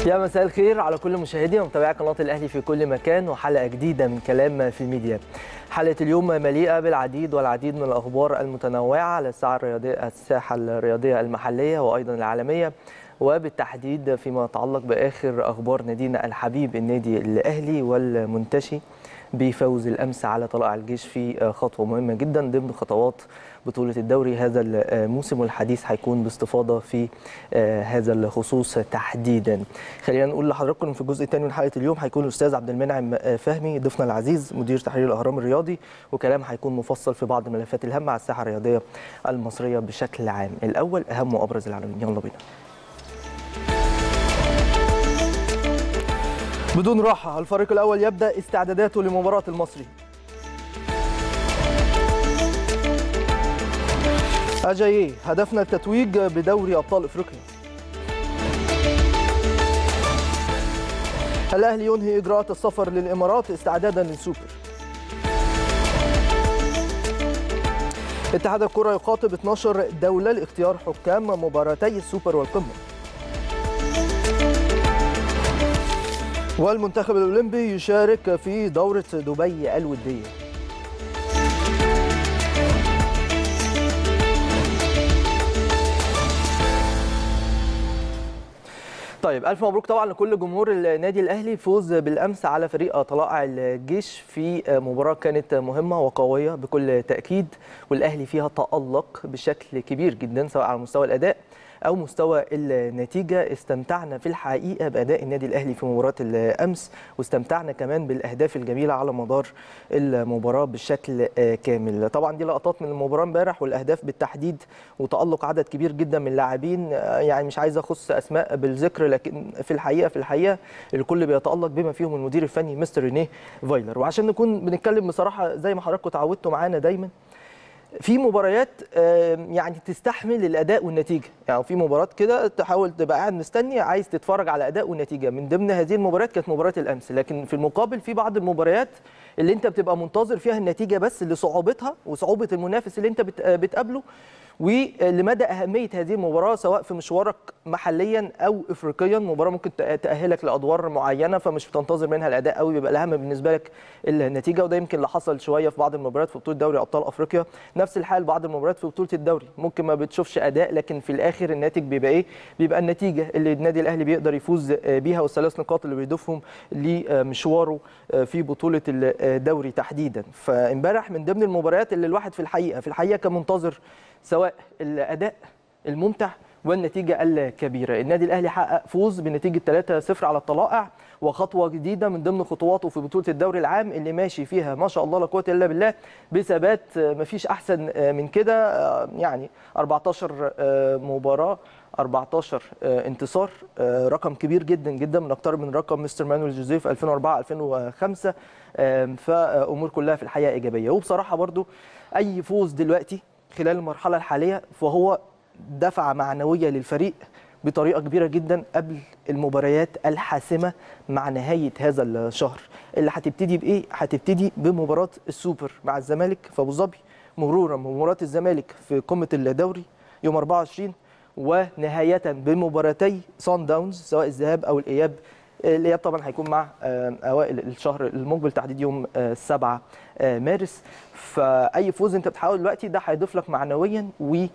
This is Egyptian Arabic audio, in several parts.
يا مساء الخير على كل مشاهدي ومتابعي قناه الاهلي في كل مكان وحلقه جديده من كلام في الميديا. حلقه اليوم مليئه بالعديد والعديد من الاخبار المتنوعه على الساحه الرياضيه الساحه الرياضيه المحليه وايضا العالميه وبالتحديد فيما يتعلق باخر اخبار نادينا الحبيب النادي الاهلي والمنتشي بفوز الامس على طلائع الجيش في خطوه مهمه جدا ضمن خطوات بطوله الدوري هذا الموسم والحديث هيكون باستفاضه في هذا الخصوص تحديدا. خلينا نقول لحضراتكم في الجزء الثاني من حلقه اليوم هيكون الاستاذ عبد المنعم فهمي ضيفنا العزيز مدير تحرير الاهرام الرياضي وكلام هيكون مفصل في بعض الملفات الهامه على الساحه الرياضيه المصريه بشكل عام. الاول اهم وابرز العناوين يلا بينا. بدون راحة الفريق الأول يبدأ استعداداته لمباراة المصري أجاييه هدفنا التتويج بدوري أبطال إفريقيا الأهلي ينهي إجراءات السفر للإمارات استعدادا للسوبر اتحاد الكرة يخاطب 12 دولة لاختيار حكام مباراتي السوبر والقمة والمنتخب الأولمبي يشارك في دورة دبي الودية طيب ألف مبروك طبعا لكل جمهور النادي الأهلي فوز بالأمس على فريق طلائع الجيش في مباراة كانت مهمة وقوية بكل تأكيد والأهلي فيها تألق بشكل كبير جدا سواء على مستوى الأداء او مستوى النتيجه استمتعنا في الحقيقه باداء النادي الاهلي في مباراه الامس واستمتعنا كمان بالاهداف الجميله على مدار المباراه بشكل كامل طبعا دي لقطات من المباراه امبارح والاهداف بالتحديد وتالق عدد كبير جدا من اللاعبين يعني مش عايز اخص اسماء بالذكر لكن في الحقيقه في الحقيقه الكل بيتالق بما فيهم المدير الفني مستر رينيه فايلر وعشان نكون بنتكلم بصراحه زي ما حضراتكم اتعودتوا معانا دايما في مباريات يعني تستحمل الاداء والنتيجه يعني في مباراه كده تحاول تبقى قاعد مستني عايز تتفرج على اداء والنتيجه من ضمن هذه المباريات كانت مباراه الامس لكن في المقابل في بعض المباريات اللي انت بتبقى منتظر فيها النتيجه بس لصعوبتها وصعوبه المنافس اللي انت بتقابله ولمدى اهميه هذه المباراه سواء في مشوارك محليا او افريقيا مباراه ممكن تاهلك لادوار معينه فمش بتنتظر منها الاداء قوي بيبقى الاهم بالنسبه لك النتيجه وده يمكن اللي حصل شويه في بعض المباريات في بطوله دوري ابطال افريقيا نفس الحال بعض المباريات في بطوله الدوري ممكن ما بتشوفش اداء لكن في الاخر الناتج بيبقى ايه بيبقى النتيجه اللي النادي الاهلي بيقدر يفوز بيها والثلاث نقاط اللي بيضيفهم لمشواره في بطوله الدوري تحديدا فامبارح من ضمن المباريات اللي الواحد في الحقيقه في الحقيقه كان منتظر سواء الاداء الممتع والنتيجه الكبيره النادي الاهلي حقق فوز بنتيجه 3-0 على الطلائع وخطوه جديده من ضمن خطواته في بطوله الدوري العام اللي ماشي فيها ما شاء الله لا قوه الا بالله بثبات مفيش احسن من كده يعني 14 مباراه 14 انتصار رقم كبير جدا جدا من اكتر من رقم مستر مانويل جوزيف 2004 2005 فامور كلها في الحقيقه ايجابيه وبصراحه برضو اي فوز دلوقتي خلال المرحله الحاليه فهو دفعه معنويه للفريق بطريقه كبيره جدا قبل المباريات الحاسمه مع نهايه هذا الشهر اللي هتبتدي بايه هتبتدي بمباراه السوبر مع الزمالك في ابو ظبي مرورا بمباراه الزمالك في قمه الدوري يوم 24 ونهايه بمباراتي سان داونز سواء الذهاب او الاياب الاياب طبعا هيكون مع اوائل الشهر المقبل تحديد يوم 7 مارس فاي فوز انت بتحاول دلوقتي ده هيضيف لك معنويا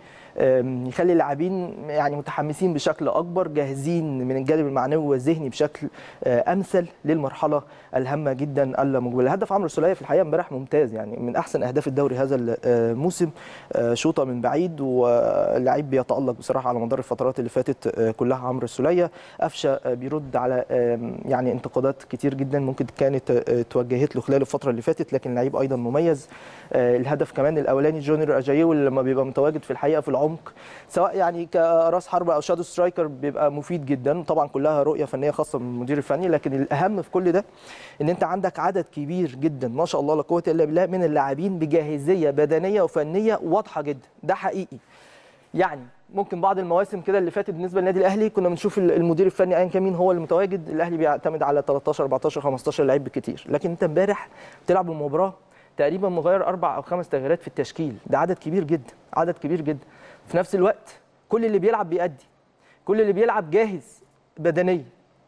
ويخلي اللاعبين يعني متحمسين بشكل اكبر جاهزين من الجانب المعنوي والذهني بشكل امثل للمرحله الهامه جدا المقبله هدف عمرو السوليه في الحقيقه امبارح ممتاز يعني من احسن اهداف الدوري هذا الموسم شوطه من بعيد واللعيب بيتالق بصراحه على مدار الفترات اللي فاتت كلها عمرو السوليه قفشه بيرد على يعني انتقادات كتير جدا ممكن كانت توجهت له خلال الفتره اللي فاتت لكن لعيب ايضا مميز الهدف كمان الاولاني جونيور اجايو لما بيبقى متواجد في الحقيقه في العمق سواء يعني كراس حرب او شادو سترايكر بيبقى مفيد جدا طبعا كلها رؤيه فنيه خاصه من المدير الفني لكن الاهم في كل ده ان انت عندك عدد كبير جدا ما شاء الله لا قوه الا بالله من اللاعبين بجاهزيه بدنيه وفنيه واضحه جدا ده حقيقي يعني ممكن بعض المواسم كده اللي فاتت بالنسبه للنادي الاهلي كنا بنشوف المدير الفني ايا كان مين هو المتواجد الاهلي بيعتمد على 13 14 15 لعيب بالكتير لكن انت امبارح بتلعب المباراه تقريبا مغير اربع او خمس تغييرات في التشكيل ده عدد كبير جدا عدد كبير جدا في نفس الوقت كل اللي بيلعب بيأدي كل اللي بيلعب جاهز بدنيا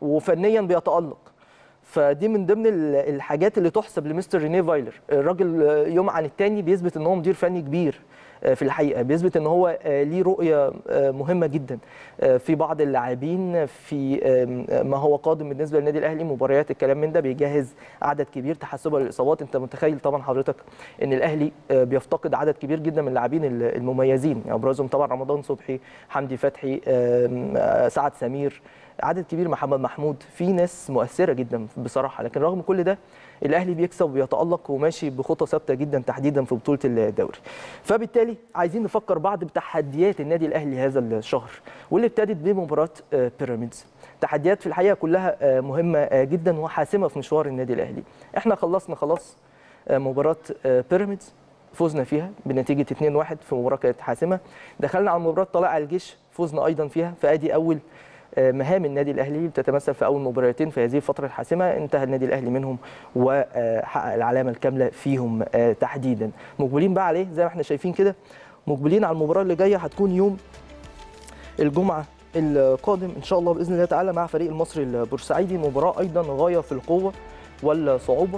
وفنيا بيتالق فدي من ضمن ال- الحاجات اللي تحسب لمستر رينيه فايلر الراجل آه، يوم عن التاني بيثبت ان هو مدير فني كبير آه، في الحقيقه بيثبت ان هو آه، ليه رؤيه آه، مهمه جدا آه، في بعض اللاعبين في آه، ما هو قادم بالنسبه للنادي الاهلي مباريات الكلام من ده بيجهز عدد كبير تحسبا للاصابات انت متخيل طبعا حضرتك ان الاهلي آه، بيفتقد عدد كبير جدا من اللاعبين ال- المميزين يعني ابرزهم طبعا رمضان صبحي حمدي فتحي آم، آه، سعد سمير عدد كبير محمد محمود في ناس مؤثره جدا بصراحه لكن رغم كل ده الاهلي بيكسب وبيتالق وماشي بخطى ثابته جدا تحديدا في بطوله الدوري فبالتالي عايزين نفكر بعض بتحديات النادي الاهلي هذا الشهر واللي ابتدت بمباراه آه، بيراميدز تحديات في الحقيقه كلها آه، مهمه آه، جدا وحاسمه في مشوار النادي الاهلي احنا خلصنا خلاص آه، مباراه آه، بيراميدز فوزنا فيها بنتيجه 2-1 في مباراه كانت حاسمه دخلنا على مباراه طلائع الجيش فوزنا ايضا فيها فادي اول آه، مهام النادي الاهلي بتتمثل في اول مباراتين في هذه الفتره الحاسمه انتهى النادي الاهلي منهم وحقق العلامه الكامله فيهم آه، تحديدا مقبلين بقى عليه زي ما احنا شايفين كده مقبلين على المباراه اللي جايه هتكون يوم الجمعه القادم ان شاء الله باذن الله تعالى مع فريق المصري البورسعيدي مباراه ايضا غايه في القوه والصعوبه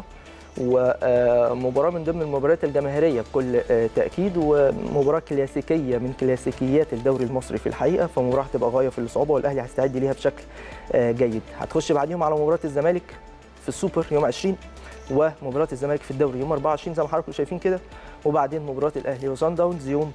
ومباراه من ضمن المباريات الجماهيريه بكل آه، تاكيد ومباراه كلاسيكيه من كلاسيكيات الدوري المصري في الحقيقه فمباراه هتبقى غايه في الصعوبه والاهلي هيستعد ليها بشكل آه، جيد هتخش بعديهم على مباراه الزمالك في السوبر يوم 20 ومباراه الزمالك في الدوري يوم 24 زي ما حضراتكم شايفين كده وبعدين مباراه الاهلي وصن داونز يوم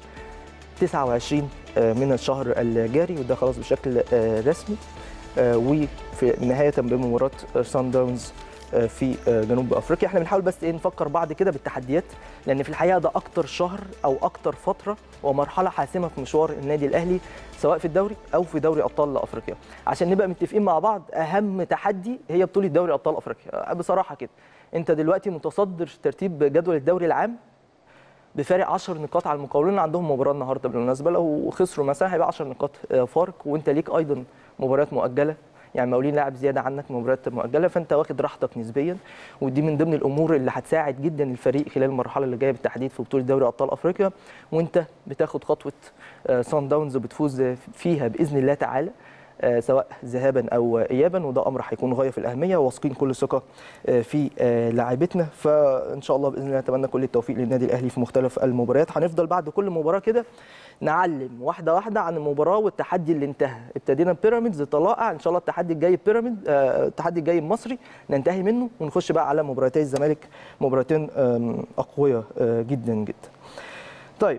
29 آه، من الشهر الجاري وده خلاص بشكل آه، رسمي آه، وفي نهايه بمباراه سان داونز آه، في آه، جنوب افريقيا احنا بنحاول بس ايه نفكر بعض كده بالتحديات لان في الحقيقه ده اكتر شهر او اكتر فتره ومرحله حاسمه في مشوار النادي الاهلي سواء في الدوري او في دوري ابطال افريقيا عشان نبقى متفقين مع بعض اهم تحدي هي بطوله دوري ابطال افريقيا آه، بصراحه كده انت دلوقتي متصدر ترتيب جدول الدوري العام بفارق 10 نقاط على المقاولين اللي عندهم مباراه النهارده بالمناسبه لو خسروا مثلا هيبقى 10 نقاط آه، فارق وانت ليك ايضا مباريات مؤجله يعني المقاولين لاعب زياده عنك مباريات مؤجله فانت واخد راحتك نسبيا ودي من ضمن الامور اللي هتساعد جدا الفريق خلال المرحله اللي جايه بالتحديد في بطوله دوري ابطال افريقيا وانت بتاخد خطوه سان داونز وبتفوز فيها باذن الله تعالى آه، سواء ذهابا او ايابا وده امر هيكون غايه في الاهميه واثقين كل الثقه آه، في آه، لاعبتنا فان شاء الله باذن الله نتمنى كل التوفيق للنادي الاهلي في مختلف المباريات هنفضل بعد كل مباراه كده نعلم واحده واحده عن المباراه والتحدي اللي انتهى ابتدينا بيراميدز طلائع ان شاء الله التحدي الجاي بيراميدز آه، التحدي الجاي المصري ننتهي منه ونخش بقى على مباراتي الزمالك مباراتين آم، اقوياء آه، جدا جدا طيب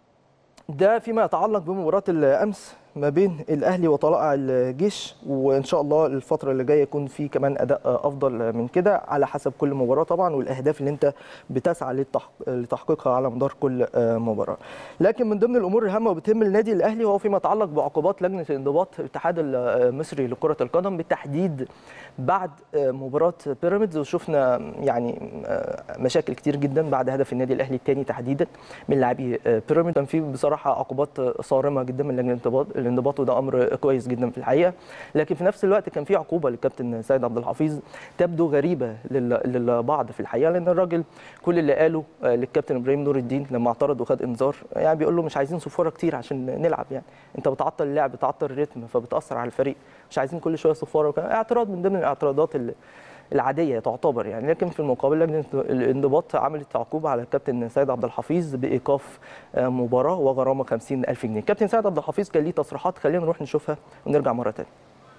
ده فيما يتعلق بمباراه الامس ما بين الاهلي وطلائع الجيش وان شاء الله الفتره اللي جايه يكون في كمان اداء افضل من كده على حسب كل مباراه طبعا والاهداف اللي انت بتسعى للتحق- لتحقيقها على مدار كل آه، مباراه لكن من ضمن الامور الهامه وبتهم النادي الاهلي وهو فيما يتعلق بعقوبات لجنه الانضباط الاتحاد المصري لكره القدم بالتحديد بعد آه، مباراه بيراميدز وشفنا يعني آه، مشاكل كتير جدا بعد هدف النادي الاهلي الثاني تحديدا من لاعبي آه، بيراميدز كان في بصراحه عقوبات آه، صارمه جدا من لجنه الانضباط الانضباط وده امر كويس جدا في الحقيقه لكن في نفس الوقت كان في عقوبه للكابتن سيد عبد الحفيظ تبدو غريبه لل- للبعض في الحقيقه لان الراجل كل اللي قاله آه، للكابتن ابراهيم نور الدين لما اعترض وخد انذار يعني بيقول له مش عايزين صفاره كتير عشان نلعب يعني انت بتعطل اللعب بتعطل الريتم فبتاثر على الفريق مش عايزين كل شويه صفاره وكلام اعتراض من ضمن الاعتراضات اللي العاديه تعتبر يعني لكن في المقابل لجنه الانضباط عملت عقوبه على الكابتن سيد عبد الحفيظ بايقاف آه، مباراه وغرامه 50000 جنيه الكابتن سيد عبد الحفيظ كان ليه تصريحات خلينا نروح نشوفها ونرجع مره ثانيه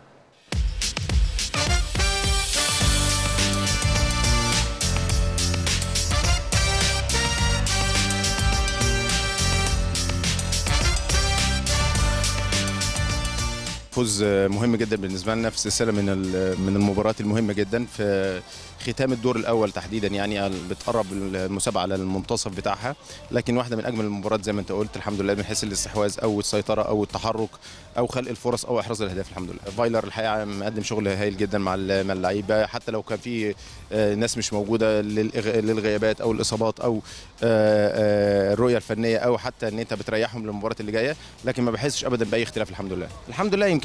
فوز مهم جدا بالنسبه لنا في سلسله من ال- من المباريات المهمه جدا في ختام الدور الاول تحديدا يعني بتقرب المسابقه على المنتصف بتاعها لكن واحده من اجمل المباريات زي ما انت قلت الحمد لله من حيث الاستحواذ او السيطره او التحرك او خلق الفرص او احراز الاهداف الحمد لله فايلر الحقيقه مقدم شغل هايل جدا مع ال- مع اللعيبه حتى لو كان في آه، ناس مش موجوده للإغ- للغيابات او الاصابات او آه، آه، الرؤيه الفنيه او حتى ان انت بتريحهم للمباراه اللي جايه لكن ما بحسش ابدا باي اختلاف الحمد لله الحمد لله يمكن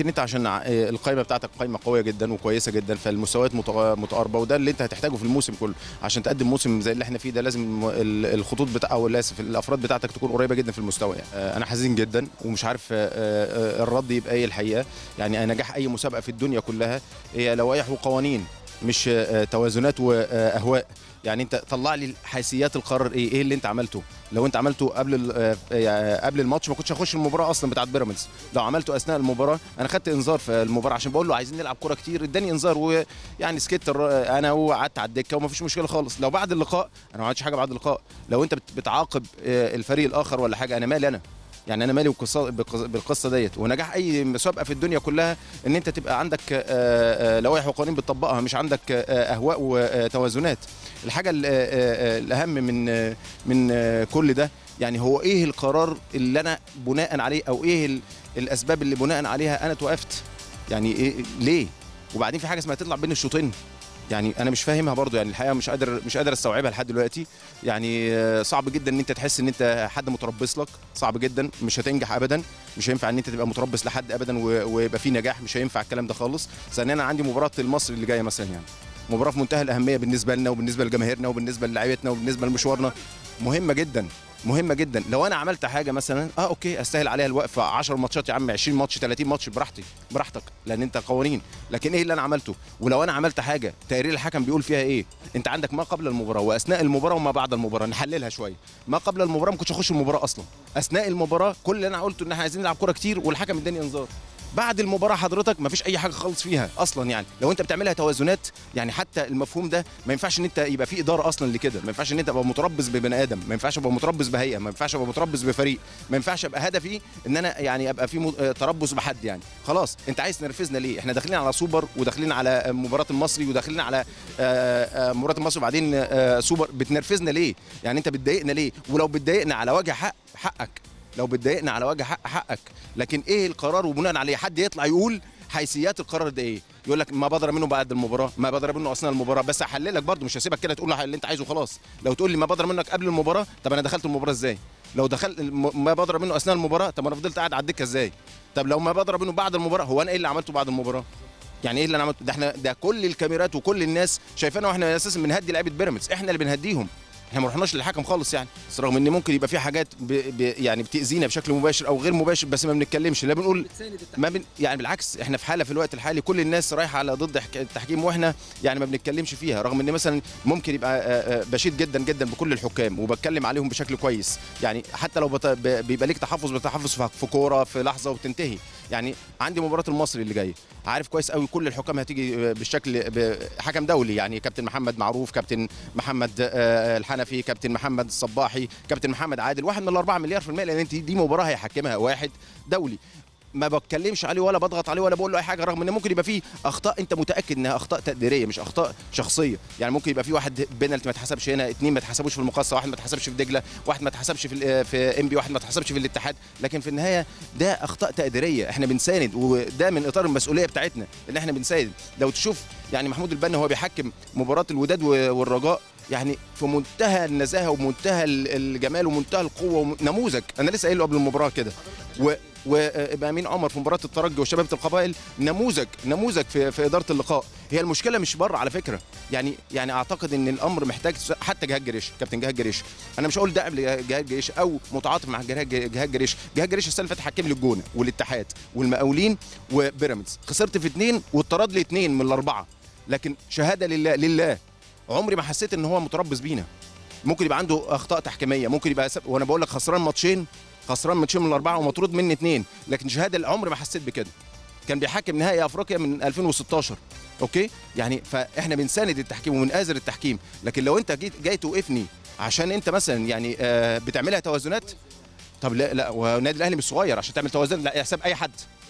يمكن انت عشان ع- آه، القائمه بتاعتك قائمه قويه جدا وكويسه جدا فالمستويات متغ- متقاربه وده اللي انت هتحتاجه في الموسم كله عشان تقدم موسم زي اللي احنا فيه ده لازم ال- الخطوط بتاع او اسف الافراد بتاعتك تكون قريبه جدا في المستوى يعني. آه، انا حزين جدا ومش عارف آه، آه، الرد يبقى ايه الحقيقه يعني نجاح اي مسابقه في الدنيا كلها هي لوائح وقوانين مش آه، توازنات واهواء يعني انت طلع لي حيثيات القرار ايه ايه اللي انت عملته لو انت عملته قبل ال- آه، آه، قبل الماتش ما كنتش هخش المباراه اصلا بتاعت بيراميدز لو عملته اثناء المباراه انا خدت انذار في المباراه عشان بقول له عايزين نلعب كوره كتير اداني انذار ويعني سكت الر- انا وقعدت على الدكه وما فيش مشكله خالص لو بعد اللقاء انا ما عملتش حاجه بعد اللقاء لو انت بت- بتعاقب آه، الفريق الاخر ولا حاجه انا مالي انا يعني انا مالي بالقصه بالقص- بالقصه ديت ونجاح اي مسابقه في الدنيا كلها ان انت تبقى عندك آه، آه، لوائح وقوانين بتطبقها مش عندك آه، اهواء وتوازنات الحاجه ال- آه، آه، الاهم من آه، من آه، كل ده يعني هو ايه القرار اللي انا بناء عليه او ايه ال- الاسباب اللي بناء عليها انا توقفت يعني إيه ليه وبعدين في حاجه اسمها تطلع بين الشوطين يعني انا مش فاهمها برضو يعني الحقيقه مش قادر مش قادر استوعبها لحد دلوقتي يعني آه، صعب جدا ان انت تحس ان انت حد متربص لك صعب جدا مش هتنجح ابدا مش هينفع ان انت تبقى متربص لحد ابدا و- ويبقى في نجاح مش هينفع الكلام ده خالص ثانيا انا عندي مباراه المصري اللي جايه مثلا يعني مباراه في منتهى الاهميه بالنسبه لنا وبالنسبه لجماهيرنا وبالنسبه للاعيبتنا وبالنسبه لمشوارنا مهمه جدا مهمه جدا لو انا عملت حاجه مثلا اه اوكي استاهل عليها الوقف 10 ماتشات يا عم 20 ماتش 30 ماتش براحتي براحتك لان انت قوانين لكن ايه اللي انا عملته ولو انا عملت حاجه تقرير الحكم بيقول فيها ايه انت عندك ما قبل المباراه واثناء المباراه وما بعد المباراه نحللها شويه ما قبل المباراه ما كنتش اخش المباراه اصلا اثناء المباراه كل اللي انا قلته ان احنا عايزين نلعب كوره كتير والحكم اداني انذار بعد المباراه حضرتك ما فيش اي حاجه خالص فيها اصلا يعني لو انت بتعملها توازنات يعني حتى المفهوم ده ما ينفعش ان انت يبقى في اداره اصلا لكده ما ينفعش ان انت تبقى متربص ببني ادم ما ينفعش ابقى متربص بهيئه ما ينفعش ابقى متربص بفريق ما ينفعش ابقى هدفي ان انا يعني ابقى في م- آه، تربص بحد يعني خلاص انت عايز تنرفزنا ليه احنا داخلين على سوبر وداخلين على آه، مباراه المصري وداخلين على آه، آه، مباراه المصري وبعدين آه، سوبر بتنرفزنا ليه يعني انت بتضايقنا ليه ولو بتضايقنا على وجه حق حقك لو بتضايقنا على وجه حق حقك لكن ايه القرار وبناء عليه حد يطلع يقول حيثيات القرار ده ايه يقول لك ما بدر منه بعد المباراه ما بدر منه اثناء المباراه بس هحللك برضه مش هسيبك كده تقول اللي انت عايزه خلاص لو تقول لي ما بدر منك قبل المباراه طب انا دخلت المباراه ازاي لو دخلت الم- ما بدر منه اثناء المباراه طب انا فضلت قاعد على الدكه ازاي طب لو ما بدر منه بعد المباراه هو انا ايه اللي عملته بعد المباراه يعني ايه اللي انا عملته ده احنا ده كل الكاميرات وكل الناس شايفانا واحنا اساسا بنهدي لعيبه بيراميدز احنا اللي بنهديهم احنا ما رحناش للحكم خالص يعني بس رغم ان ممكن يبقى في حاجات ب... ب... يعني بتاذينا بشكل مباشر او غير مباشر بس ما بنتكلمش لا بنقول ما بن... يعني بالعكس احنا في حاله في الوقت الحالي كل الناس رايحه على ضد حك- التحكيم واحنا يعني ما بنتكلمش فيها رغم ان مثلا ممكن يبقى آه، آه، بشيد جدا جدا بكل الحكام وبتكلم عليهم بشكل كويس يعني حتى لو بت... ب- بيبقى ليك تحفظ بتحفظ في- في كوره في لحظه وبتنتهي يعني عندي مباراه المصري اللي جاي عارف كويس قوي كل الحكام هتيجي بالشكل بحكم دولي يعني كابتن محمد معروف كابتن محمد آه، الحنفي كابتن محمد الصباحي كابتن محمد عادل واحد من الأربعة مليار في المية لان انت دي مباراه هيحكمها واحد دولي ما بتكلمش عليه ولا بضغط عليه ولا بقول له اي حاجه رغم ان ممكن يبقى فيه اخطاء انت متاكد انها اخطاء تقديريه مش اخطاء شخصيه يعني ممكن يبقى في واحد بينالتي ما اتحسبش هنا اثنين ما اتحسبوش في المقصه واحد ما اتحسبش في دجله واحد ما اتحسبش في ال- في ام بي واحد ما اتحسبش في الاتحاد لكن في النهايه ده اخطاء تقديريه احنا بنساند وده من اطار المسؤوليه بتاعتنا ان احنا بنساند لو تشوف يعني محمود البنا هو بيحكم مباراه الوداد و- والرجاء يعني في منتهى النزاهه ومنتهى ال- الجمال ومنتهى القوه وم- نموذج انا لسه قايله قبل المباراه كده و وامين عمر في مباراه الترجي وشباب القبائل نموذج نموذج في, في اداره اللقاء هي المشكله مش بره على فكره يعني يعني اعتقد ان الامر محتاج حتى جهاد جريش كابتن جهاد جريش انا مش هقول داعم لجهاد جريش او متعاطف مع جهاد جهاد جريش جهاد جريش السنه اللي فاتت حكم لي الجونه والاتحاد والمقاولين وبيراميدز خسرت في اثنين واتطرد لي اثنين من الاربعه لكن شهاده لله لله عمري ما حسيت ان هو متربص بينا ممكن يبقى عنده اخطاء تحكيميه ممكن يبقى سب... وانا بقول لك خسران ماتشين خسران ماتشين من الاربعه ومطرود مني اثنين لكن شهاده العمر ما حسيت بكده كان بيحكم نهائي افريقيا من 2016 اوكي يعني فاحنا بنساند التحكيم وبنآزر التحكيم لكن لو انت جيت جاي توقفني عشان انت مثلا يعني آه بتعملها توازنات طب لا لا والنادي الاهلي مش صغير عشان تعمل توازن لا حساب اي حد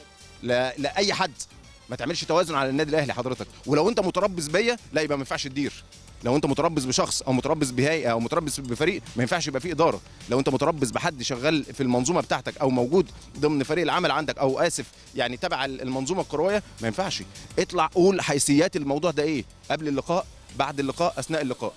لا لا اي حد ما تعملش توازن على النادي الاهلي حضرتك ولو انت متربص بيا لا يبقى ما ينفعش تدير لو انت متربص بشخص او متربص بهيئه او متربص بفريق ما ينفعش يبقى فيه اداره لو انت متربص بحد شغال في المنظومه بتاعتك او موجود ضمن فريق العمل عندك او اسف يعني تبع المنظومه الكرويه ما ينفعش اطلع قول حيثيات الموضوع ده ايه قبل اللقاء بعد اللقاء اثناء اللقاء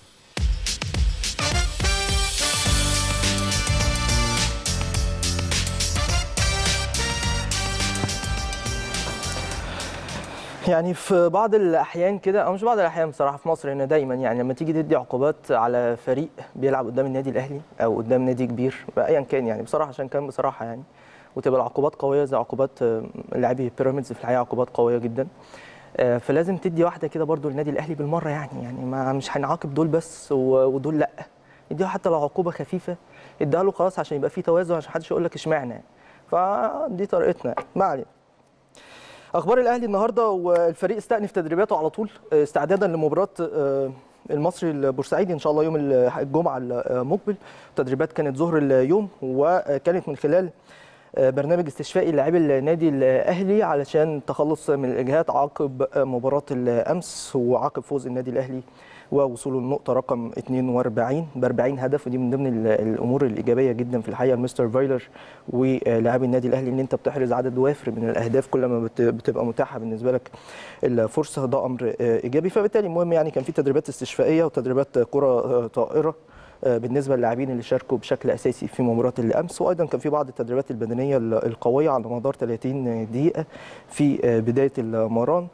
يعني في بعض الاحيان كده او مش بعض الاحيان بصراحه في مصر هنا دايما يعني لما تيجي تدي عقوبات على فريق بيلعب قدام النادي الاهلي او قدام نادي كبير ايا كان يعني بصراحه عشان كان بصراحه يعني وتبقى العقوبات قويه زي عقوبات آه، لاعبي بيراميدز في الحقيقه عقوبات قويه جدا آه، فلازم تدي واحده كده برضو للنادي الاهلي بالمره يعني يعني ما مش هنعاقب دول بس و- ودول لا اديها حتى لو عقوبه خفيفه اديها له خلاص عشان يبقى في توازن عشان محدش يقول لك اشمعنى يعني. فدي طريقتنا يعني. ما علينا اخبار الاهلي النهارده والفريق استأنف تدريباته على طول آه، استعدادا لمباراه آه، المصري البورسعيدي ان شاء الله يوم الجمعه المقبل تدريبات كانت ظهر اليوم وكانت من خلال آه، برنامج استشفائي لاعبي النادي الاهلي علشان تخلص من الاجهاد عقب مباراه الامس وعقب فوز النادي الاهلي ووصوله للنقطه رقم 42 ب 40 هدف ودي من ضمن ال- الامور الايجابيه جدا في الحقيقه مستر فايلر ولاعبي النادي الاهلي ان انت بتحرز عدد وافر من الاهداف كل ما بت- بتبقى متاحه بالنسبه لك الفرصه ده امر آه، ايجابي فبالتالي المهم يعني كان في تدريبات استشفائيه وتدريبات كره آه، طائره آه، بالنسبه للاعبين اللي شاركوا بشكل اساسي في مباراه الامس وايضا كان في بعض التدريبات البدنيه ال- القويه على مدار 30 دقيقه في آه، بدايه المران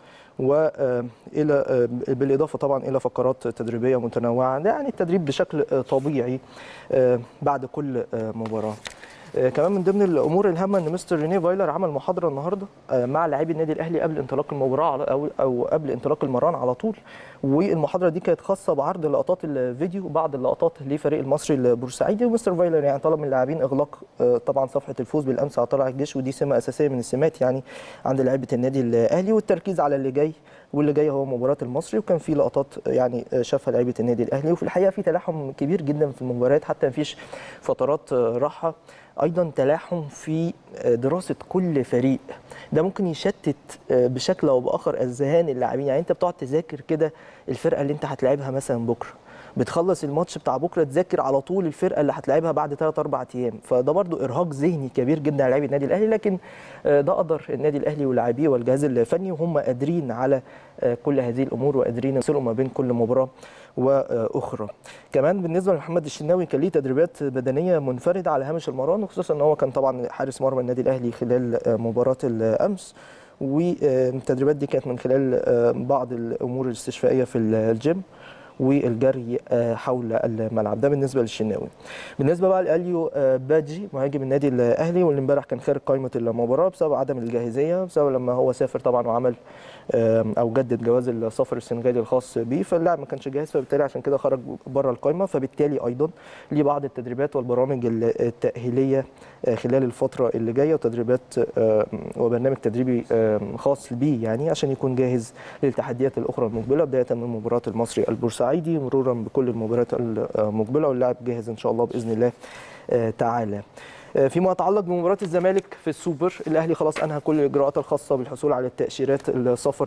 والى بالاضافه طبعا الى فقرات تدريبيه متنوعه ده يعني التدريب بشكل آه، طبيعي آه، بعد كل آه، مباراه آه، كمان من ضمن الامور الهامه ان مستر ريني فايلر عمل محاضره النهارده آه، مع لاعبي النادي الاهلي قبل انطلاق المباراه على- او او قبل انطلاق المران على طول والمحاضره دي كانت خاصه بعرض لقطات الفيديو بعض اللقطات لفريق المصري البورسعيدي ومستر فايلر يعني طلب من اللاعبين اغلاق آه، طبعا صفحه الفوز بالامس على طلائع الجيش ودي سمه اساسيه من السمات يعني عند لعيبه النادي الاهلي والتركيز على اللي جاي واللي جاي هو مباراه المصري وكان في لقطات يعني شافها لعيبه النادي الاهلي وفي الحقيقه في تلاحم كبير جدا في المباريات حتى مفيش فترات راحه ايضا تلاحم في دراسه كل فريق ده ممكن يشتت بشكل او باخر اذهان اللاعبين يعني انت بتقعد تذاكر كده الفرقه اللي انت هتلاعبها مثلا بكره بتخلص الماتش بتاع بكره تذاكر على طول الفرقه اللي هتلاعبها بعد 3 4 ايام فده برضو ارهاق ذهني كبير جدا على لاعبي النادي الاهلي لكن آه، ده قدر النادي الاهلي ولاعبيه والجهاز الفني وهم قادرين على آه، كل هذه الامور وقادرين يصلوا ما بين كل مباراه واخرى كمان بالنسبه لمحمد الشناوي كان ليه تدريبات بدنيه منفرده على هامش المران وخصوصا ان هو كان طبعا حارس مرمى النادي الاهلي خلال آه، مباراه الامس والتدريبات دي كانت من خلال آه، بعض الامور الاستشفائيه في الجيم والجري آه، حول الملعب ده بالنسبه للشناوي بالنسبه بقى لاليو آه، باجي مهاجم النادي الاهلي واللي امبارح كان خارج قائمه المباراه بسبب عدم الجاهزيه بسبب لما هو سافر طبعا وعمل آه، او جدد جواز السفر السنغالي الخاص بيه فاللاعب ما كانش جاهز فبالتالي عشان كده خرج بره القائمه فبالتالي ايضا ليه بعض التدريبات والبرامج التاهيليه آه، خلال الفتره اللي جايه وتدريبات آه، وبرنامج تدريبي آه، خاص بيه يعني عشان يكون جاهز للتحديات الاخرى المقبله بدايه من مباراه المصري البورسعيدي مرورا بكل المباريات المقبله واللاعب جاهز ان شاء الله باذن الله آه، تعالى آه، فيما يتعلق بمباراه الزمالك في السوبر الاهلي خلاص انهى كل الاجراءات الخاصه بالحصول على التاشيرات السفر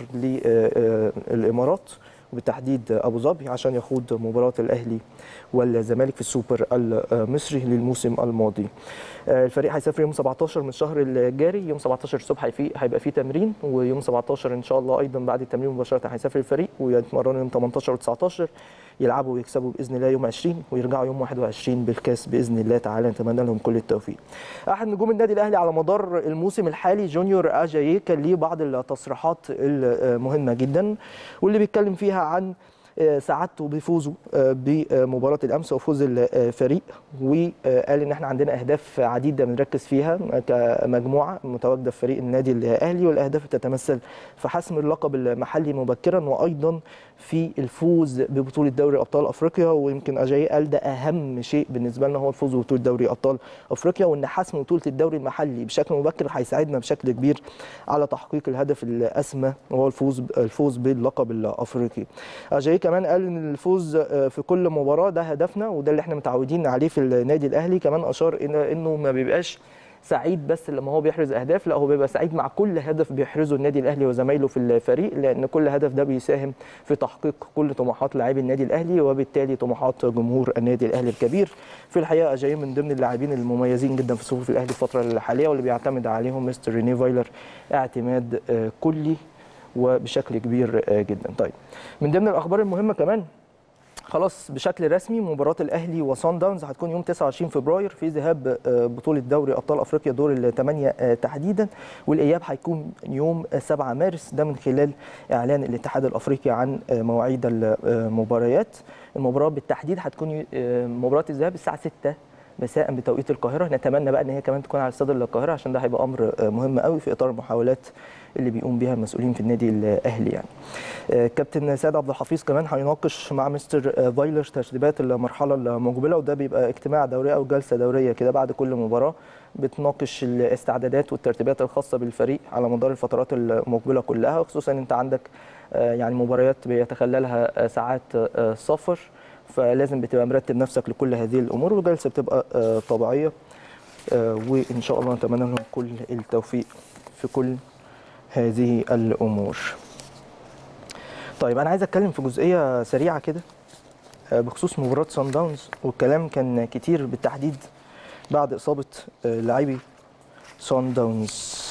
للامارات وبالتحديد ابو ظبي عشان يخوض مباراه الاهلي والزمالك في السوبر المصري للموسم الماضي. آه، الفريق هيسافر يوم 17 من الشهر الجاري يوم 17 الصبح هيفي- هيبقى فيه تمرين ويوم 17 ان شاء الله ايضا بعد التمرين مباشره هيسافر الفريق ويتمرنوا يوم 18 و19 يلعبوا ويكسبوا باذن الله يوم 20 ويرجعوا يوم 21 بالكاس باذن الله تعالى نتمنى لهم كل التوفيق. احد نجوم النادي الاهلي على مدار الموسم الحالي جونيور اجاييه كان ليه بعض التصريحات المهمه جدا واللي بيتكلم فيها عن آه، سعادته بفوزه آه، بمباراه الامس وفوز الفريق وقال ان احنا عندنا اهداف عديده بنركز فيها كمجموعه متواجده في فريق النادي الاهلي والاهداف تتمثل في حسم اللقب المحلي مبكرا وايضا في الفوز ببطوله دوري ابطال افريقيا ويمكن اجاي قال ده اهم شيء بالنسبه لنا هو الفوز ببطوله دوري ابطال افريقيا وان حسم بطوله الدوري المحلي بشكل مبكر هيساعدنا بشكل كبير على تحقيق الهدف الاسمى وهو الفوز الفوز باللقب الافريقي. اجاي كمان قال ان الفوز في كل مباراه ده هدفنا وده اللي احنا متعودين عليه في النادي الاهلي كمان اشار الى انه ما بيبقاش سعيد بس لما هو بيحرز اهداف لا هو بيبقى سعيد مع كل هدف بيحرزه النادي الاهلي وزمايله في الفريق لان كل هدف ده بيساهم في تحقيق كل طموحات لاعبي النادي الاهلي وبالتالي طموحات جمهور النادي الاهلي الكبير في الحقيقه جاي من ضمن اللاعبين المميزين جدا في صفوف الاهلي الفتره الحاليه واللي بيعتمد عليهم مستر ريني فايلر اعتماد آه، كلي وبشكل كبير آه، جدا طيب من ضمن الاخبار المهمه كمان خلاص بشكل رسمي مباراة الأهلي وصن داونز هتكون يوم 29 فبراير في ذهاب بطولة دوري أبطال أفريقيا دور الثمانية تحديدا والإياب هيكون يوم 7 مارس ده من خلال إعلان الاتحاد الأفريقي عن مواعيد المباريات المباراة بالتحديد هتكون مباراة الذهاب الساعة 6 مساء بتوقيت القاهرة نتمنى بقى إن هي كمان تكون على استاد القاهرة عشان ده هيبقى أمر مهم قوي في إطار المحاولات اللي بيقوم بها المسؤولين في النادي الاهلي يعني. كابتن سيد عبد الحفيظ كمان هيناقش مع مستر فايلر ترتيبات المرحله المقبله وده بيبقى اجتماع دوري او جلسه دوريه كده بعد كل مباراه بتناقش الاستعدادات والترتيبات الخاصه بالفريق على مدار الفترات المقبله كلها خصوصا انت عندك يعني مباريات بيتخللها ساعات سفر فلازم بتبقى مرتب نفسك لكل هذه الامور والجلسه بتبقى طبيعيه وان شاء الله نتمنى لهم كل التوفيق في كل هذه الامور. طيب انا عايز اتكلم في جزئيه سريعه كده بخصوص مباراه سان داونز والكلام كان كتير بالتحديد بعد اصابه لاعبي سان داونز.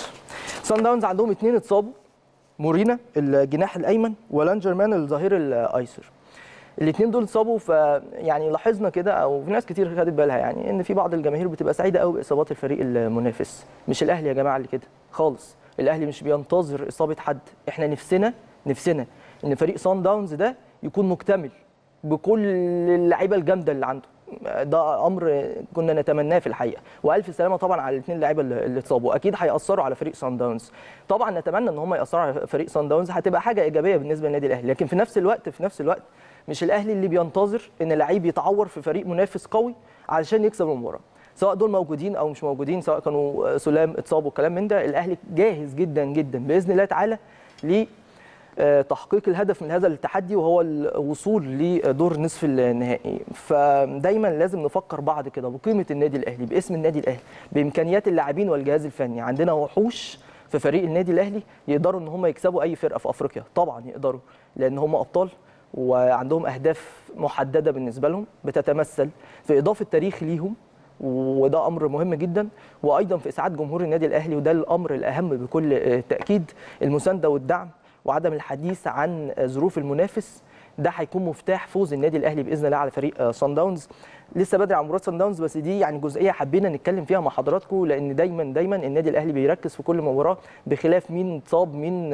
سان داونز عندهم اثنين اتصابوا مورينا الجناح الايمن ولانجرمان الظهير الايسر. الاثنين دول اتصابوا فيعني لاحظنا كده او في ناس كتير خدت بالها يعني ان في بعض الجماهير بتبقى سعيده قوي باصابات الفريق المنافس مش الاهلي يا جماعه اللي كده خالص الاهلي مش بينتظر اصابه حد احنا نفسنا نفسنا ان فريق سان داونز ده يكون مكتمل بكل اللعيبه الجامده اللي عنده ده امر كنا نتمناه في الحقيقه والف سلامه طبعا على الاثنين لعيبه اللي اتصابوا اكيد هياثروا على فريق سان داونز طبعا نتمنى ان هم ياثروا على فريق سان داونز هتبقى حاجه ايجابيه بالنسبه للنادي الاهلي لكن في نفس الوقت في نفس الوقت مش الاهلي اللي بينتظر ان لعيب يتعور في فريق منافس قوي علشان يكسب المباراه سواء دول موجودين او مش موجودين سواء كانوا سلام اتصابوا كلام من ده الاهلي جاهز جدا جدا باذن الله تعالى ل تحقيق الهدف من هذا التحدي وهو الوصول لدور نصف النهائي فدايما لازم نفكر بعض كده بقيمه النادي الاهلي باسم النادي الاهلي بامكانيات اللاعبين والجهاز الفني عندنا وحوش في فريق النادي الاهلي يقدروا ان هم يكسبوا اي فرقه في افريقيا طبعا يقدروا لان هم ابطال وعندهم اهداف محدده بالنسبه لهم بتتمثل في اضافه تاريخ ليهم وده امر مهم جدا وايضا في اسعاد جمهور النادي الاهلي وده الامر الاهم بكل تاكيد المسانده والدعم وعدم الحديث عن ظروف المنافس ده هيكون مفتاح فوز النادي الاهلي باذن الله على فريق سان داونز لسه بدري على مباراه سان داونز بس دي يعني جزئيه حبينا نتكلم فيها مع حضراتكم لان دايما دايما النادي الاهلي بيركز في كل مباراه بخلاف مين اتصاب مين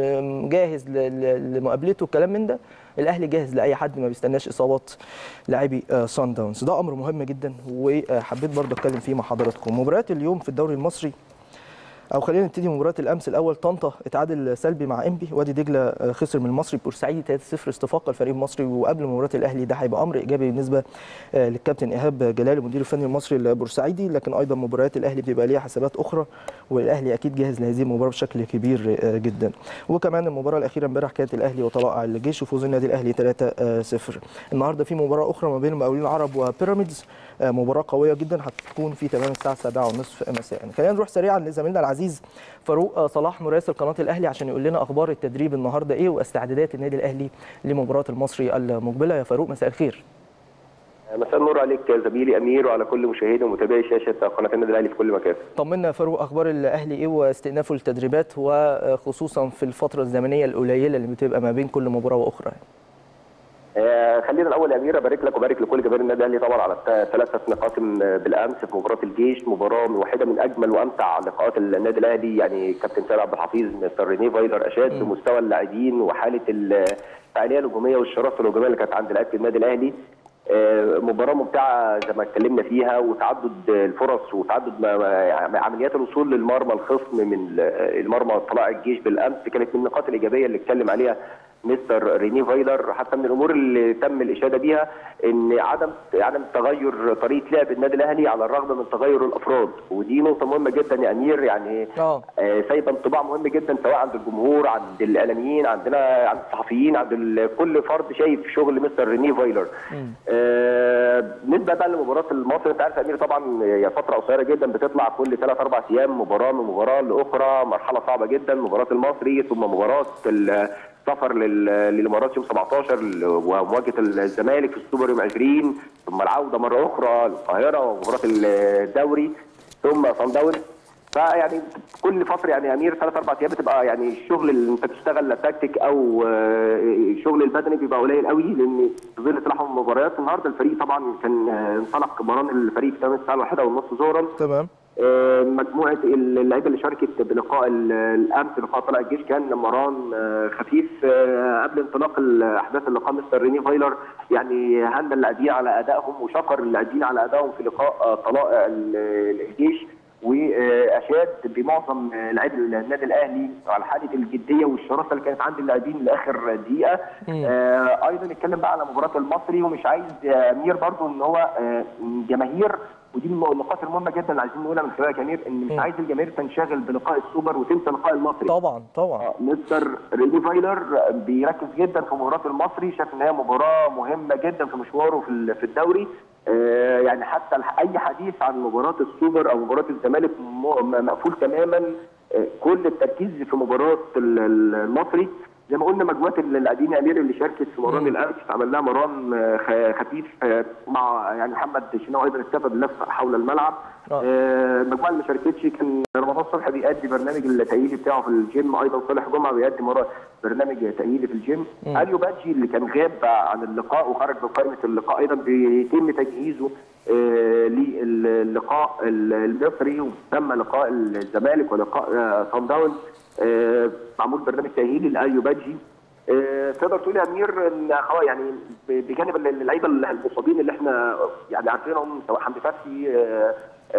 جاهز لمقابلته الكلام من ده الاهلي جاهز لاي حد ما بيستناش اصابات لاعبي سان داونز ده امر مهم جدا وحبيت برضه اتكلم فيه مع حضراتكم مباريات اليوم في الدوري المصري او خلينا نبتدي مباراه الامس الاول طنطا اتعادل سلبي مع انبي وادي دجله خسر من المصري بورسعيد 3-0 استفاق الفريق المصري وقبل مباراه الاهلي ده هيبقى امر ايجابي بالنسبه للكابتن ايهاب جلال المدير الفني المصري البورسعيدي لكن ايضا مباريات الاهلي بيبقى ليها حسابات اخرى والاهلي اكيد جاهز لهذه المباراه بشكل كبير جدا وكمان المباراه الاخيره امبارح كانت الاهلي وطلائع الجيش وفوز النادي الاهلي 3-0 النهارده في مباراه اخرى ما بين المقاولين العرب وبيراميدز مباراه قويه جدا هتكون في تمام الساعه 7:30 مساء خلينا نروح سريعا لزميلنا العزيز فاروق صلاح مراسل قناه الاهلي عشان يقول لنا اخبار التدريب النهارده ايه واستعدادات النادي الاهلي لمباراه المصري المقبله يا فاروق مساء الخير مساء النور عليك يا زميلي امير وعلى كل مشاهدي ومتابعي شاشه قناه النادي الاهلي في كل مكان. طمنا يا فاروق اخبار الاهلي ايه واستئنافه التدريبات وخصوصا في الفتره الزمنيه القليله اللي بتبقى ما بين كل مباراه واخرى. آه خلينا الاول يا امير ابارك لك وبارك لكل جماهير النادي الاهلي طبعا على ثلاثه نقاط بالامس في مباراه الجيش مباراه واحده من اجمل وامتع لقاءات النادي الاهلي يعني كابتن سيد عبد الحفيظ مستر ريني فايلر اشاد بمستوى اللاعبين وحاله الفعاليه الهجوميه والشراسه الهجوميه اللي كانت عند لعيبه النادي الاهلي مباراه ممتعه زي ما اتكلمنا فيها وتعدد الفرص وتعدد عمليات الوصول للمرمى الخصم من المرمى طلائع الجيش بالامس كانت من النقاط الايجابيه اللي اتكلم عليها مستر ريني فايلر حتى من الامور اللي تم الاشاده بيها ان عدم عدم تغير طريقه لعب النادي الاهلي على الرغم من تغير الافراد ودي نقطه مهمه جدا يا امير يعني آه سايبه انطباع مهم جدا سواء عند الجمهور عند الاعلاميين عندنا عند الصحفيين عند كل فرد شايف شغل مستر ريني فايلر آه بالنسبه بقى لمباراه المصري انت عارف يا امير طبعا هي فتره قصيره جدا بتطلع كل ثلاث اربع ايام مباراه من مباراه لاخرى مرحله صعبه جدا مباراه المصري ثم مباراه سفر للامارات يوم 17 ومواجهه الزمالك في السوبر يوم 20 ثم العوده مره اخرى للقاهره ومباراه الدوري ثم صن داونز فيعني كل فتره يعني يا امير ثلاث اربع ايام بتبقى يعني الشغل اللي انت بتشتغل تكتيك او آه، الشغل البدني بيبقى قليل قوي لان في ظل تلاحم المباريات النهارده الفريق طبعا كان آه، انطلق مران الفريق في تمام الساعه الواحدة والنص ظهرا تمام آه، مجموعه اللعيبه اللي شاركت بلقاء ال- الامس لقاء طلائع الجيش كان مران آه، خفيف آه، قبل انطلاق احداث اللقاء مستر ريني فايلر يعني هنى اللاعبين على ادائهم وشكر اللاعبين على ادائهم في لقاء آه، طلائع ال- الجيش واشاد بمعظم لاعبي النادي الاهلي على حاله الجديه والشراسه اللي كانت عند اللاعبين لاخر دقيقه آه ايضا اتكلم بقى على مباراه المصري ومش عايز يا امير برضو ان هو آه جماهير ودي من النقاط المهمه جدا اللي عايزين نقولها من خلالها يا امير ان مش عايز الجماهير تنشغل بلقاء السوبر وتنسى لقاء المصري طبعا طبعا آه، مستر ريني فايلر بيركز جدا في مباراه المصري شاف ان هي مباراه مهمه جدا في مشواره في ال- في الدوري آه، يعني حتى الح- اي حديث عن مباراه السوبر او مباراه الزمالك م- م- مقفول تماما آه، كل التركيز في مباراه ال- ال- المصري زي ما قلنا مجموعه اللاعبين يا امير اللي شاركت في مران الامس عمل لها مران آه، خ- خفيف آه، مع يعني محمد شناوي ايضا اكتفى باللف حول الملعب آه. آه، المجموعه اللي ما شاركتش كان رمضان صبحي بيأدي برنامج التأهيلي بتاعه في الجيم ايضا صالح جمعه بيأدي مرة برنامج تأهيلي في الجيم اليو بادجي اللي كان غاب عن اللقاء وخرج من قائمه اللقاء ايضا بيتم تجهيزه آه، للقاء المصري وتم لقاء الزمالك ولقاء آه، صن داونز آه، معمول برنامج تأهيلي لأليو بادجي آه، تقدر تقول يا امير ان خلاص يعني بجانب اللعيبه المصابين اللي احنا يعني عارفينهم سواء حمدي فتحي آه،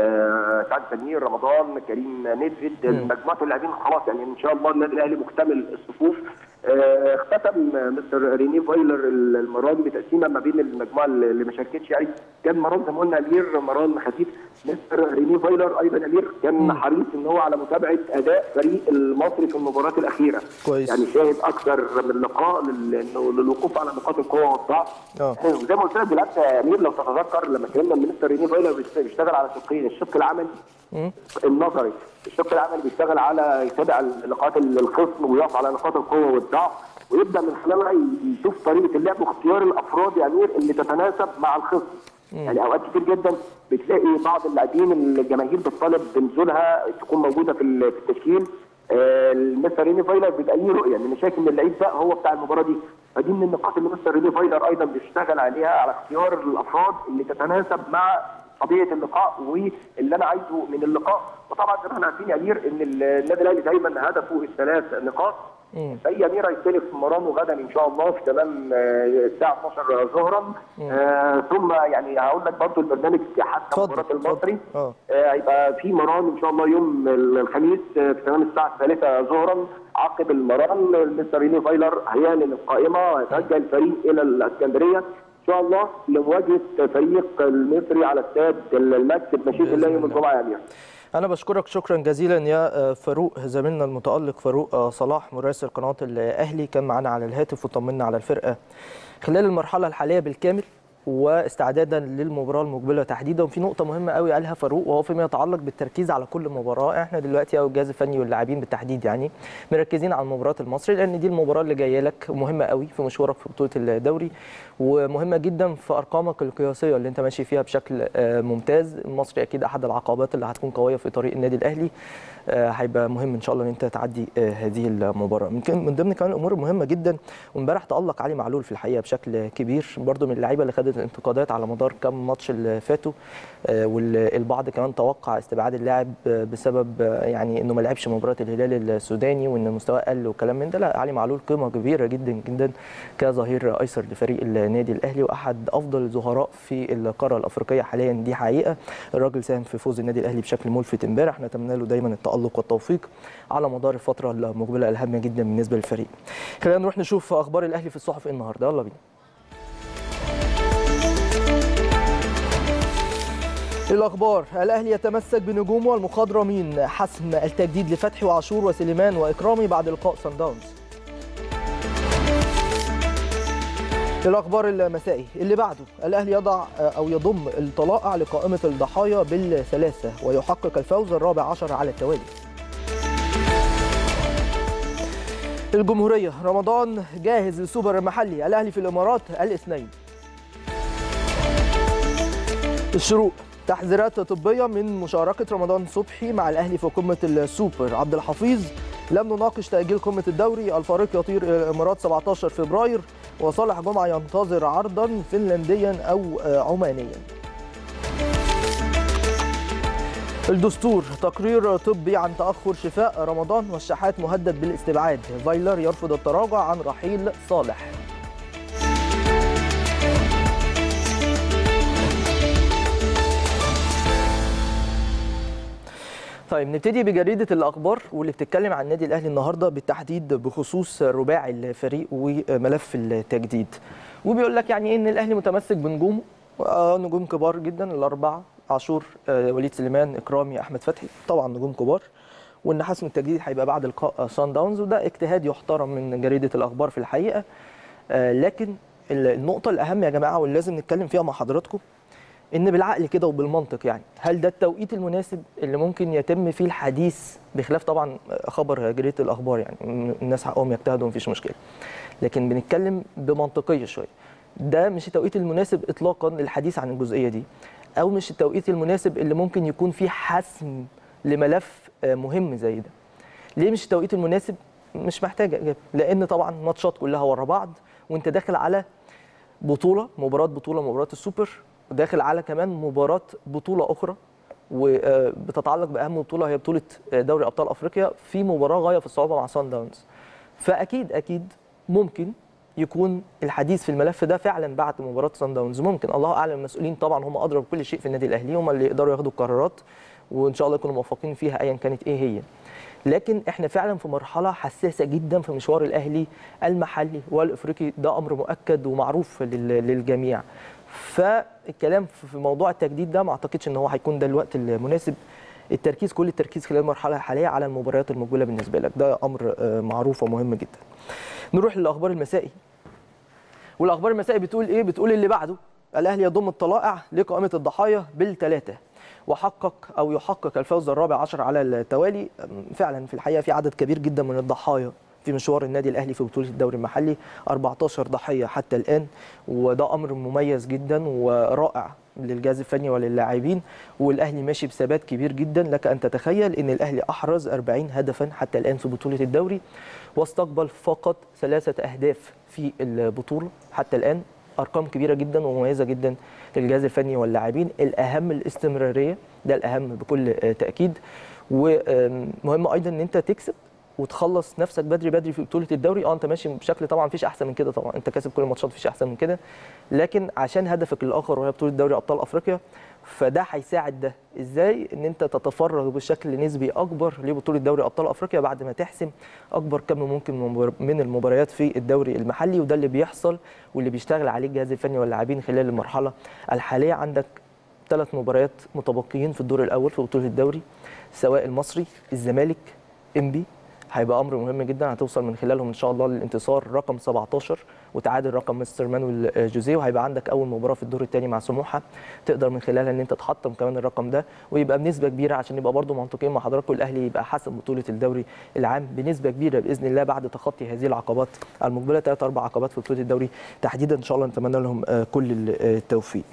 آه، سعد سمير رمضان كريم نيدفيد مجموعه اللاعبين خلاص يعني ان شاء الله النادي الاهلي مكتمل الصفوف آه، اختتم مستر ريني فايلر المران بتقسيمه ما بين المجموعه اللي ما شاركتش يعني كان مران زي ما قلنا امير مران خفيف مستر ريني فايلر ايضا امير كان حريص ان هو على متابعه اداء فريق المصري في المباراه الاخيره كويس. يعني شاهد اكثر من لقاء لل- إنه للوقوف على نقاط القوه والضعف آه. وزي ما قلت لك بالعكس يا امير لو تتذكر لما اتكلمنا من مستر ريني فايلر بيشت- بيشتغل على شقين الشق العملي النظري الشق العملي بيشتغل على يتابع لقاءات الخصم ويقف على نقاط القوه والضعف ويبدا من خلالها يشوف طريقه اللعب واختيار الافراد يا امير اللي تتناسب مع الخصم يعني اوقات كتير جدا بتلاقي بعض اللاعبين اللي الجماهير بتطالب بنزولها تكون موجوده في ال- في التشكيل آه، المستر ريني فايلر بيبقى ليه رؤيه ان شايف ان اللعيب ده هو بتاع المباراه دي فدي من النقاط اللي مستر ريني فايلر ايضا بيشتغل عليها على اختيار الافراد اللي تتناسب مع طبيعه اللقاء واللي انا عايزه من اللقاء وطبعا زي ما احنا عارفين يا امير ان النادي الاهلي دايما هدفه الثلاث نقاط فهي امير هيختلف مرانه غدا ان شاء الله في تمام آه، الساعه 12 ظهرا آه، ثم يعني هقول لك برضه البرنامج حتى اتفضل، مباراه اتفضل. المصري آه. آه، هيبقى في مران ان شاء الله يوم الخميس آه، في تمام الساعه الثالثه ظهرا عقب المران المستر ريني فايلر هيعلن القائمه هيتوجه الفريق الى الاسكندريه ان شاء الله لمواجهه فريق المصري على استاد المكس بمشيئه الله يوم الجمعه يا امير أنا بشكرك شكرا جزيلا يا فاروق زميلنا المتألق فاروق صلاح مراسل قناة الأهلي كان معنا على الهاتف وطمنا على الفرقة خلال المرحلة الحالية بالكامل واستعدادا للمباراه المقبله تحديدا وفي نقطه مهمه قوي قالها فاروق وهو فيما يتعلق بالتركيز على كل مباراه احنا دلوقتي او الجهاز الفني واللاعبين بالتحديد يعني مركزين على مباراه المصري لان دي المباراه اللي جايه لك مهمه قوي في مشوارك في بطوله الدوري ومهمه جدا في ارقامك القياسيه اللي انت ماشي فيها بشكل آه، ممتاز المصري اكيد احد العقبات اللي هتكون قويه في طريق النادي الاهلي آه، هيبقى مهم ان شاء الله ان انت تعدي آه، هذه المباراه يمكن من ضمن كمان الامور المهمه جدا وامبارح تالق علي معلول في الحقيقه بشكل كبير برده من اللعيبه اللي خدت الانتقادات على مدار كام ماتش اللي فاتوا آه، والبعض كمان توقع استبعاد اللاعب آه، بسبب آه، يعني انه ما لعبش مباراه الهلال السوداني وان مستواه قل وكلام من ده لا علي معلول قيمه كبيره جدا جدا كظهير ايسر لفريق النادي الاهلي واحد افضل الظهراء في القاره الافريقيه حاليا دي حقيقه الراجل ساهم في فوز النادي الاهلي بشكل ملفت امبارح نتمنى له دايما التالق والتوفيق على مدار الفتره المقبله الهامه جدا بالنسبه للفريق خلينا نروح نشوف اخبار الاهلي في الصحف النهارده يلا بينا الأخبار الأهلي يتمسك بنجومه المخضرمين حسم التجديد لفتحي وعاشور وسليمان وإكرامي بعد لقاء سان داونز الأخبار المسائي اللي بعده الأهلي يضع أو يضم الطلائع لقائمة الضحايا بالثلاثة ويحقق الفوز الرابع عشر على التوالي الجمهورية رمضان جاهز للسوبر المحلي الأهلي في الإمارات الاثنين الشروق تحذيرات طبيه من مشاركه رمضان صبحي مع الاهلي في قمه السوبر عبد الحفيظ لم نناقش تاجيل قمه الدوري الفريق يطير الى الامارات 17 فبراير وصالح جمعه ينتظر عرضا فنلنديا او عمانيا الدستور تقرير طبي عن تاخر شفاء رمضان والشحات مهدد بالاستبعاد فايلر يرفض التراجع عن رحيل صالح طيب نبتدي بجريده الاخبار واللي بتتكلم عن النادي الاهلي النهارده بالتحديد بخصوص رباعي الفريق وملف التجديد وبيقول لك يعني ان الاهلي متمسك بنجومه آه نجوم كبار جدا الاربعه عاشور آه وليد سليمان اكرامي احمد فتحي طبعا نجوم كبار وان حسم التجديد هيبقى بعد لقاء سان داونز وده اجتهاد يحترم من جريده الاخبار في الحقيقه آه لكن النقطه الاهم يا جماعه واللي لازم نتكلم فيها مع حضراتكم ان بالعقل كده وبالمنطق يعني هل ده التوقيت المناسب اللي ممكن يتم فيه الحديث بخلاف طبعا خبر جريده الاخبار يعني الناس حقهم يجتهدوا مفيش مشكله لكن بنتكلم بمنطقيه شويه ده مش التوقيت المناسب اطلاقا للحديث عن الجزئيه دي او مش التوقيت المناسب اللي ممكن يكون فيه حسم لملف مهم زي ده ليه مش التوقيت المناسب مش محتاجه اجابه لان طبعا ماتشات كلها ورا بعض وانت داخل على بطوله مباراه بطوله مباراه السوبر وداخل على كمان مباراه بطوله اخرى وبتتعلق باهم بطوله هي بطوله دوري ابطال افريقيا في مباراه غايه في الصعوبه مع سان داونز فاكيد اكيد ممكن يكون الحديث في الملف ده فعلا بعد مباراه سان داونز ممكن الله اعلم المسؤولين طبعا هم ادرى بكل شيء في النادي الاهلي هم اللي يقدروا ياخدوا القرارات وان شاء الله يكونوا موفقين فيها ايا كانت ايه هي لكن احنا فعلا في مرحله حساسه جدا في مشوار الاهلي المحلي والافريقي ده امر مؤكد ومعروف للجميع فالكلام في موضوع التجديد ده ما اعتقدش ان هو هيكون ده الوقت المناسب التركيز كل التركيز خلال المرحله الحاليه على المباريات المقبله بالنسبه لك ده امر معروف ومهم جدا نروح للاخبار المسائي والاخبار المسائي بتقول ايه بتقول اللي بعده الاهلي يضم الطلائع لقائمه الضحايا بالثلاثه وحقق او يحقق الفوز الرابع عشر على التوالي فعلا في الحقيقه في عدد كبير جدا من الضحايا في مشوار النادي الاهلي في بطوله الدوري المحلي 14 ضحيه حتى الان وده امر مميز جدا ورائع للجهاز الفني وللاعبين والاهلي ماشي بثبات كبير جدا لك ان تتخيل ان الاهلي احرز 40 هدفا حتى الان في بطوله الدوري واستقبل فقط ثلاثه اهداف في البطوله حتى الان ارقام كبيره جدا ومميزه جدا للجهاز الفني واللاعبين الاهم الاستمراريه ده الاهم بكل تاكيد ومهم ايضا ان انت تكسب وتخلص نفسك بدري بدري في بطوله الدوري اه انت ماشي بشكل طبعا مفيش احسن من كده طبعا انت كاسب كل الماتشات مفيش احسن من كده لكن عشان هدفك الاخر وهي بطوله دوري ابطال افريقيا فده هيساعد ده ازاي ان انت تتفرغ بشكل نسبي اكبر لبطوله دوري ابطال افريقيا بعد ما تحسم اكبر كم ممكن من المباريات في الدوري المحلي وده اللي بيحصل واللي بيشتغل عليه الجهاز الفني واللاعبين خلال المرحله الحاليه عندك ثلاث مباريات متبقيين في الدور الاول في بطوله الدوري سواء المصري الزمالك انبي هيبقى امر مهم جدا هتوصل من خلالهم ان شاء الله للانتصار رقم 17 وتعادل رقم مستر مانويل جوزيه وهيبقى عندك اول مباراه في الدور الثاني مع سموحه تقدر من خلالها ان انت تحطم كمان الرقم ده ويبقى بنسبه كبيره عشان يبقى برضو منطقيين مع حضراتكم الاهلي يبقى حسب بطوله الدوري العام بنسبه كبيره باذن الله بعد تخطي هذه العقبات المقبله ثلاث اربع عقبات في بطوله الدوري تحديدا ان شاء الله نتمنى لهم كل التوفيق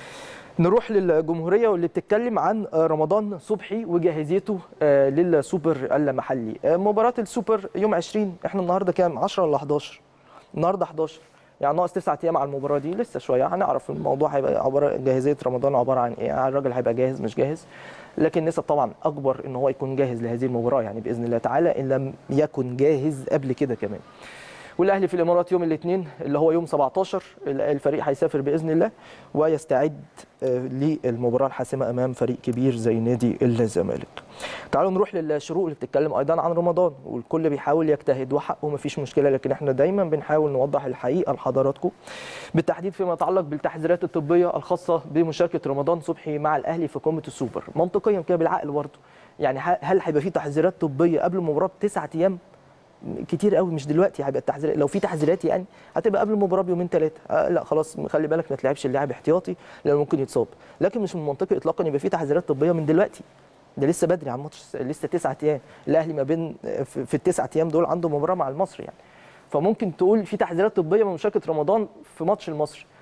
نروح للجمهوريه واللي بتتكلم عن رمضان صبحي وجاهزيته للسوبر المحلي مباراه السوبر يوم 20 احنا النهارده كام 10 ولا 11 النهارده 11 يعني ناقص 9 ايام على المباراه دي لسه شويه هنعرف الموضوع هيبقى عباره جاهزيه رمضان عباره عن ايه الراجل هيبقى جاهز مش جاهز لكن نسب طبعا اكبر ان هو يكون جاهز لهذه المباراه يعني باذن الله تعالى ان لم يكن جاهز قبل كده كمان والاهلي في الامارات يوم الاثنين اللي هو يوم 17 الفريق هيسافر باذن الله ويستعد للمباراه الحاسمه امام فريق كبير زي نادي الزمالك. تعالوا نروح للشروق اللي بتتكلم ايضا عن رمضان والكل بيحاول يجتهد وحقه مفيش مشكله لكن احنا دايما بنحاول نوضح الحقيقه لحضراتكم بالتحديد فيما يتعلق بالتحذيرات الطبيه الخاصه بمشاركه رمضان صبحي مع الاهلي في قمه السوبر منطقيا كده بالعقل برضه يعني هل هيبقى في تحذيرات طبيه قبل المباراه بتسعة ايام كتير قوي مش دلوقتي هيبقى التحذيرات لو في تحذيرات يعني هتبقى قبل المباراه بيومين ثلاثه آه لا خلاص خلي بالك ما تلعبش اللاعب احتياطي لانه ممكن يتصاب لكن مش من المنطقي اطلاقا يبقى في تحذيرات طبيه من دلوقتي ده لسه بدري على الماتش لسه تسعة ايام الاهلي ما بين في التسعة ايام دول عنده مباراه مع المصري يعني فممكن تقول في تحذيرات طبيه من مشاركه رمضان في ماتش المصري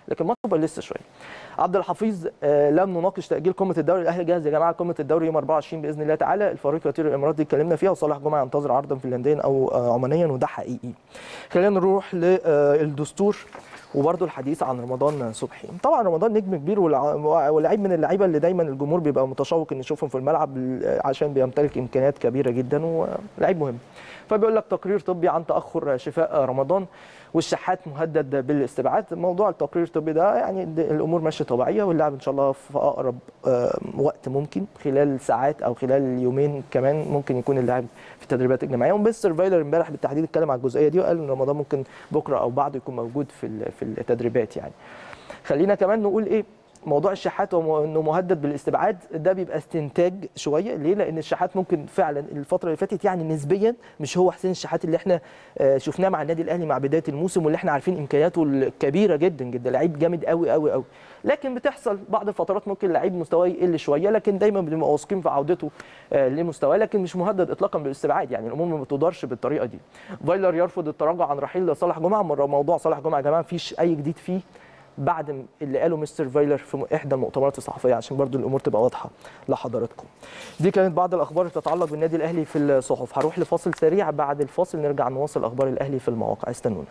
لكن الماتش هيبقى لسه شويه عبد الحفيظ آه، لم نناقش تاجيل قمه الدوري الاهلي جاهز يا جماعه قمه الدوري يوم 24 باذن الله تعالى الفريق يطير الامارات دي اتكلمنا فيها وصالح جمعه ينتظر عرضا فنلنديا او آه، عمانيا وده حقيقي خلينا نروح للدستور وبرضه الحديث عن رمضان صبحي طبعا رمضان نجم كبير والع- ولاعيب من اللعيبه اللي دايما الجمهور بيبقى متشوق ان يشوفهم في الملعب ل- عشان بيمتلك امكانيات كبيره جدا ولاعيب مهم فبيقول لك تقرير طبي عن تاخر شفاء رمضان والشحات مهدد بالاستبعاد موضوع التقرير الطبي ده يعني د- الامور ماشيه طبيعيه واللاعب ان شاء الله في اقرب آه، وقت ممكن خلال ساعات او خلال يومين كمان ممكن يكون اللاعب في التدريبات الجماعيه ومستر فايلر امبارح بالتحديد اتكلم على الجزئيه دي وقال ان رمضان ممكن بكره او بعده يكون موجود في ال- في التدريبات يعني خلينا كمان نقول ايه موضوع الشحات وانه مهدد بالاستبعاد ده بيبقى استنتاج شويه ليه؟ لان الشحات ممكن فعلا الفتره اللي فاتت يعني نسبيا مش هو حسين الشحات اللي احنا آه، شفناه مع النادي الاهلي مع بدايه الموسم واللي احنا عارفين امكانياته الكبيره جدا جدا لعيب جامد قوي قوي قوي لكن بتحصل بعض الفترات ممكن لعيب مستواه يقل شويه لكن دايما بنبقى واثقين في عودته آه، لمستواه لكن مش مهدد اطلاقا بالاستبعاد يعني الامور ما بتدارش بالطريقه دي فايلر يرفض التراجع عن رحيل صالح جمعه مرة موضوع صالح جمعه يا جماعه مفيش اي جديد فيه بعد اللي قاله مستر فايلر في احدى المؤتمرات الصحفيه عشان برضو الامور تبقى واضحه لحضراتكم. دي كانت بعض الاخبار اللي تتعلق بالنادي الاهلي في الصحف، هروح لفاصل سريع بعد الفاصل نرجع نواصل اخبار الاهلي في المواقع استنونا.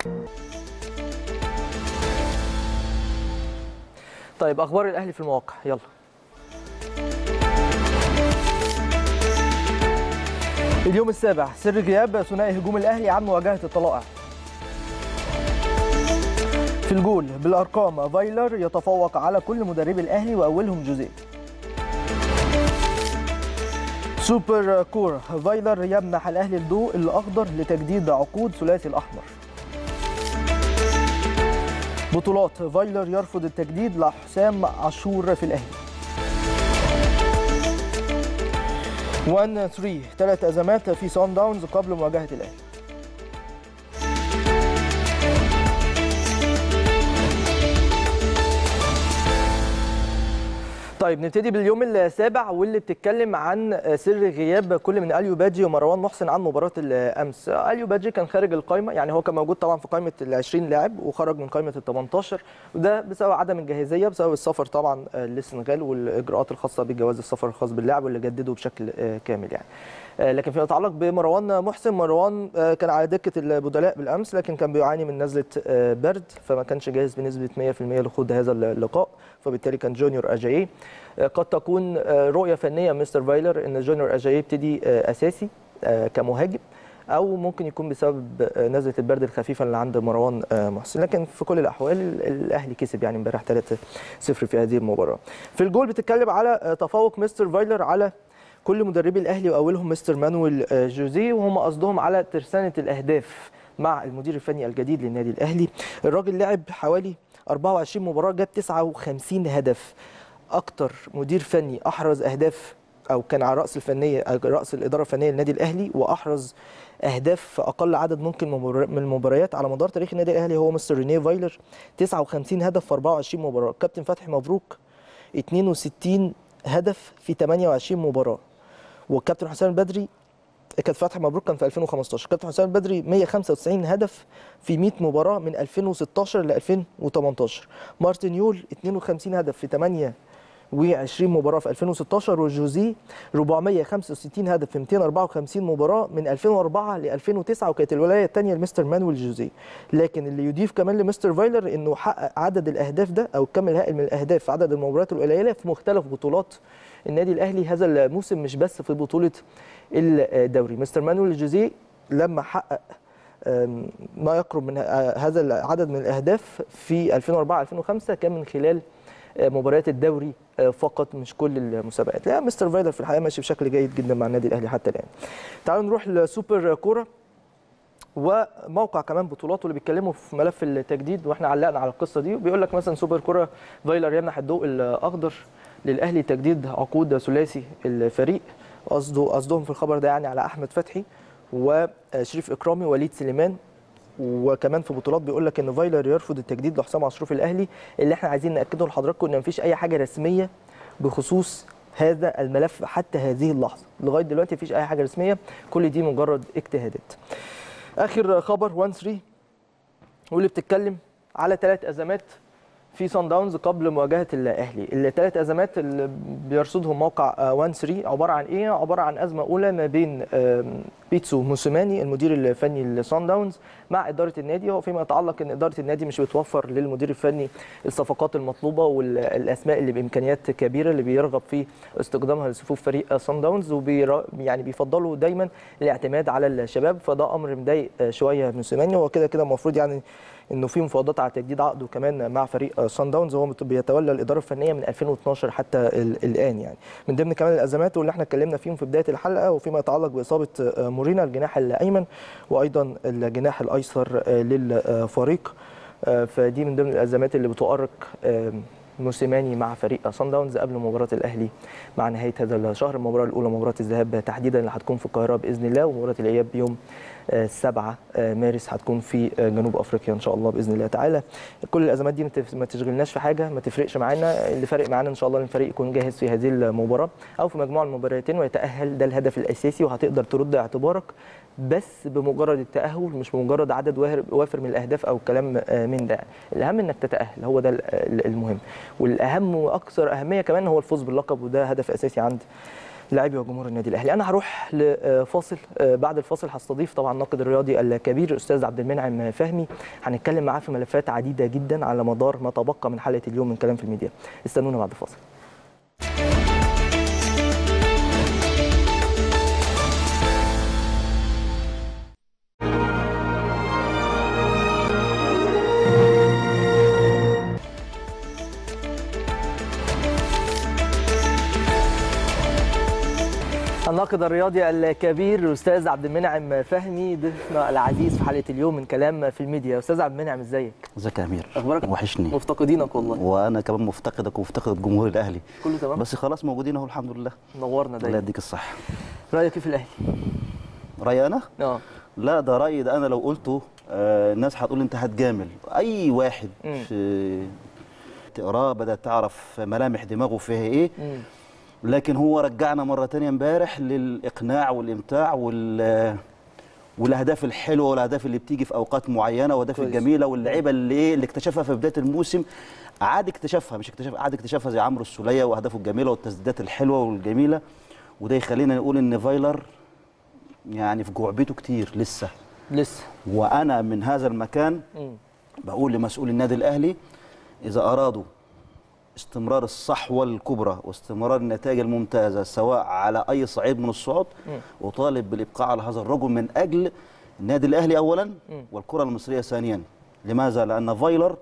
طيب اخبار الاهلي في المواقع يلا. اليوم السابع سر غياب ثنائي هجوم الاهلي عن مواجهه الطلائع. في الجول بالارقام فايلر يتفوق على كل مدربي الاهلي واولهم جوزيه سوبر كور فايلر يمنح الاهلي الضوء الاخضر لتجديد عقود ثلاثي الاحمر بطولات فايلر يرفض التجديد لحسام عاشور في الاهلي 1 3 ثلاث ازمات في سان داونز قبل مواجهه الاهلي طيب نبتدي باليوم السابع واللي بتتكلم عن سر غياب كل من اليو بادجي ومروان محسن عن مباراه الامس اليو بادجي كان خارج القائمه يعني هو كان موجود طبعا في قائمه ال 20 لاعب وخرج من قائمه ال 18 وده بسبب عدم الجاهزيه بسبب السفر طبعا للسنغال والاجراءات الخاصه بجواز السفر الخاص باللاعب واللي جدده بشكل كامل يعني لكن فيما يتعلق بمروان محسن مروان كان على دكه البدلاء بالامس لكن كان بيعاني من نزله برد فما كانش جاهز بنسبه 100% لخوض هذا اللقاء فبالتالي كان جونيور اجاييه قد تكون رؤيه فنيه مستر فايلر ان جونيور اجاييه يبتدي اساسي كمهاجم او ممكن يكون بسبب نزله البرد الخفيفه اللي عند مروان محسن لكن في كل الاحوال الاهلي كسب يعني امبارح 3-0 في هذه المباراه في الجول بتتكلم على تفوق مستر فايلر على كل مدربي الاهلي واولهم مستر مانويل جوزيه وهم قصدهم على ترسانه الاهداف مع المدير الفني الجديد للنادي الاهلي الراجل لعب حوالي 24 مباراه جاب 59 هدف اكتر مدير فني احرز اهداف او كان على راس الفنيه راس الاداره الفنيه للنادي الاهلي واحرز اهداف في اقل عدد ممكن من المباريات على مدار تاريخ النادي الاهلي هو مستر رينيه فايلر 59 هدف في 24 مباراه كابتن فتحي مبروك 62 هدف في 28 مباراه والكابتن حسام البدري كابتن فتحي مبروك كان في 2015 كابتن حسام البدري 195 هدف في 100 مباراه من 2016 ل 2018 مارتن يول 52 هدف في 28 مباراه في 2016 وجوزيه 465 هدف في 254 مباراه من 2004 ل 2009 وكانت الولايه الثانيه لمستر مانويل جوزيه لكن اللي يضيف كمان لمستر فايلر انه حقق عدد الاهداف ده او الكم الهائل من الاهداف في عدد المباريات القليله في مختلف بطولات النادي الاهلي هذا الموسم مش بس في بطوله الدوري مستر مانويل جوزيه لما حقق ما يقرب من هذا العدد من الاهداف في 2004 2005 كان من خلال مباريات الدوري فقط مش كل المسابقات لا مستر فايلر في الحقيقه ماشي بشكل جيد جدا مع النادي الاهلي حتى الان تعالوا نروح لسوبر كوره وموقع كمان بطولاته اللي بيتكلموا في ملف التجديد واحنا علقنا على القصه دي وبيقول لك مثلا سوبر كوره فايلر يمنح الضوء الاخضر للاهلي تجديد عقود ثلاثي الفريق قصده قصدهم في الخبر ده يعني على احمد فتحي وشريف اكرامي وليد سليمان وكمان في بطولات بيقول لك ان فايلر يرفض التجديد لحسام عاشور في الاهلي اللي احنا عايزين ناكده لحضراتكم ان مفيش اي حاجه رسميه بخصوص هذا الملف حتى هذه اللحظه لغايه دلوقتي مفيش اي حاجه رسميه كل دي مجرد اجتهادات اخر خبر 1 3 واللي بتتكلم على ثلاث ازمات في سان داونز قبل مواجهه الاهلي الثلاث ازمات اللي بيرصدهم موقع 1 3 عباره عن ايه عباره عن ازمه اولى ما بين آم، بيتسو موسيماني المدير الفني لسان داونز مع اداره النادي هو فيما يتعلق ان اداره النادي مش بتوفر للمدير الفني الصفقات المطلوبه والاسماء اللي بامكانيات كبيره اللي بيرغب في استخدامها لصفوف فريق سان داونز وبي يعني بيفضلوا دايما الاعتماد على الشباب فده امر مضايق آه، شويه موسيماني هو كده كده المفروض يعني انه في مفاوضات على تجديد عقده كمان مع فريق سان داونز هو بيتولى الاداره الفنيه من 2012 حتى ال- الان يعني من ضمن كمان الازمات واللي احنا اتكلمنا فيهم في بدايه الحلقه وفيما يتعلق باصابه آه، مورينا الجناح الايمن وايضا الجناح الايسر آه، للفريق آه، فدي من ضمن الازمات اللي بتؤرق آه، موسيماني مع فريق سان داونز قبل مباراه الاهلي مع نهايه هذا الشهر المباراه الاولى مباراه الذهاب تحديدا اللي هتكون في القاهره باذن الله ومباراه الاياب يوم 7 مارس هتكون في آه، جنوب افريقيا ان شاء الله باذن الله تعالى كل الازمات دي ما تف- ما تشغلناش في حاجه ما تفرقش معانا اللي فارق معانا ان شاء الله ان الفريق يكون جاهز في هذه المباراه او في مجموع المباراتين ويتاهل ده الهدف الاساسي وهتقدر ترد اعتبارك بس بمجرد التاهل مش بمجرد عدد واهر- وافر من الاهداف او كلام آه، من ده الاهم انك تتاهل هو ده ال- ال- المهم والاهم واكثر اهميه كمان هو الفوز باللقب وده هدف اساسي عند لاعبي وجمهور النادي الاهلي انا هروح لفاصل آه، بعد الفاصل هستضيف طبعا الناقد الرياضي الكبير الاستاذ عبد المنعم فهمي هنتكلم معاه في ملفات عديده جدا على مدار ما تبقى من حلقه اليوم من كلام في الميديا استنونا بعد الفاصل الناقد الرياضي الكبير الاستاذ عبد المنعم فهمي ضيفنا العزيز في حلقه اليوم من كلام في الميديا استاذ عبد المنعم ازيك ازيك يا امير أخبارك؟ وحشني مفتقدينك والله وانا كمان مفتقدك ومفتقد جمهور الاهلي كله تمام بس خلاص موجودين اهو الحمد لله نورنا الله دايما يديك الصحه رايك ايه في الاهلي رايي انا اه لا ده رايي ده انا لو قلته آه الناس هتقول انت هتجامل اي واحد مم. في تقراه بدات تعرف ملامح دماغه فيها ايه مم. لكن هو رجعنا مره تانية امبارح للاقناع والامتاع وال والاهداف الحلوه والاهداف اللي بتيجي في اوقات معينه والاهداف كويس. الجميله واللعيبه اللي ايه اللي اكتشفها في بدايه الموسم عاد اكتشفها مش اكتشف عاد اكتشفها زي عمرو السوليه واهدافه الجميله والتسديدات الحلوه والجميله وده يخلينا نقول ان فايلر يعني في جعبته كتير لسه لسه وانا من هذا المكان مم. بقول لمسؤول النادي الاهلي اذا ارادوا استمرار الصحوه الكبرى واستمرار النتائج الممتازه سواء على اي صعيد من الصعود مم. وطالب بالابقاء على هذا الرجل من اجل النادي الاهلي اولا والكره المصريه ثانيا لماذا لان فايلر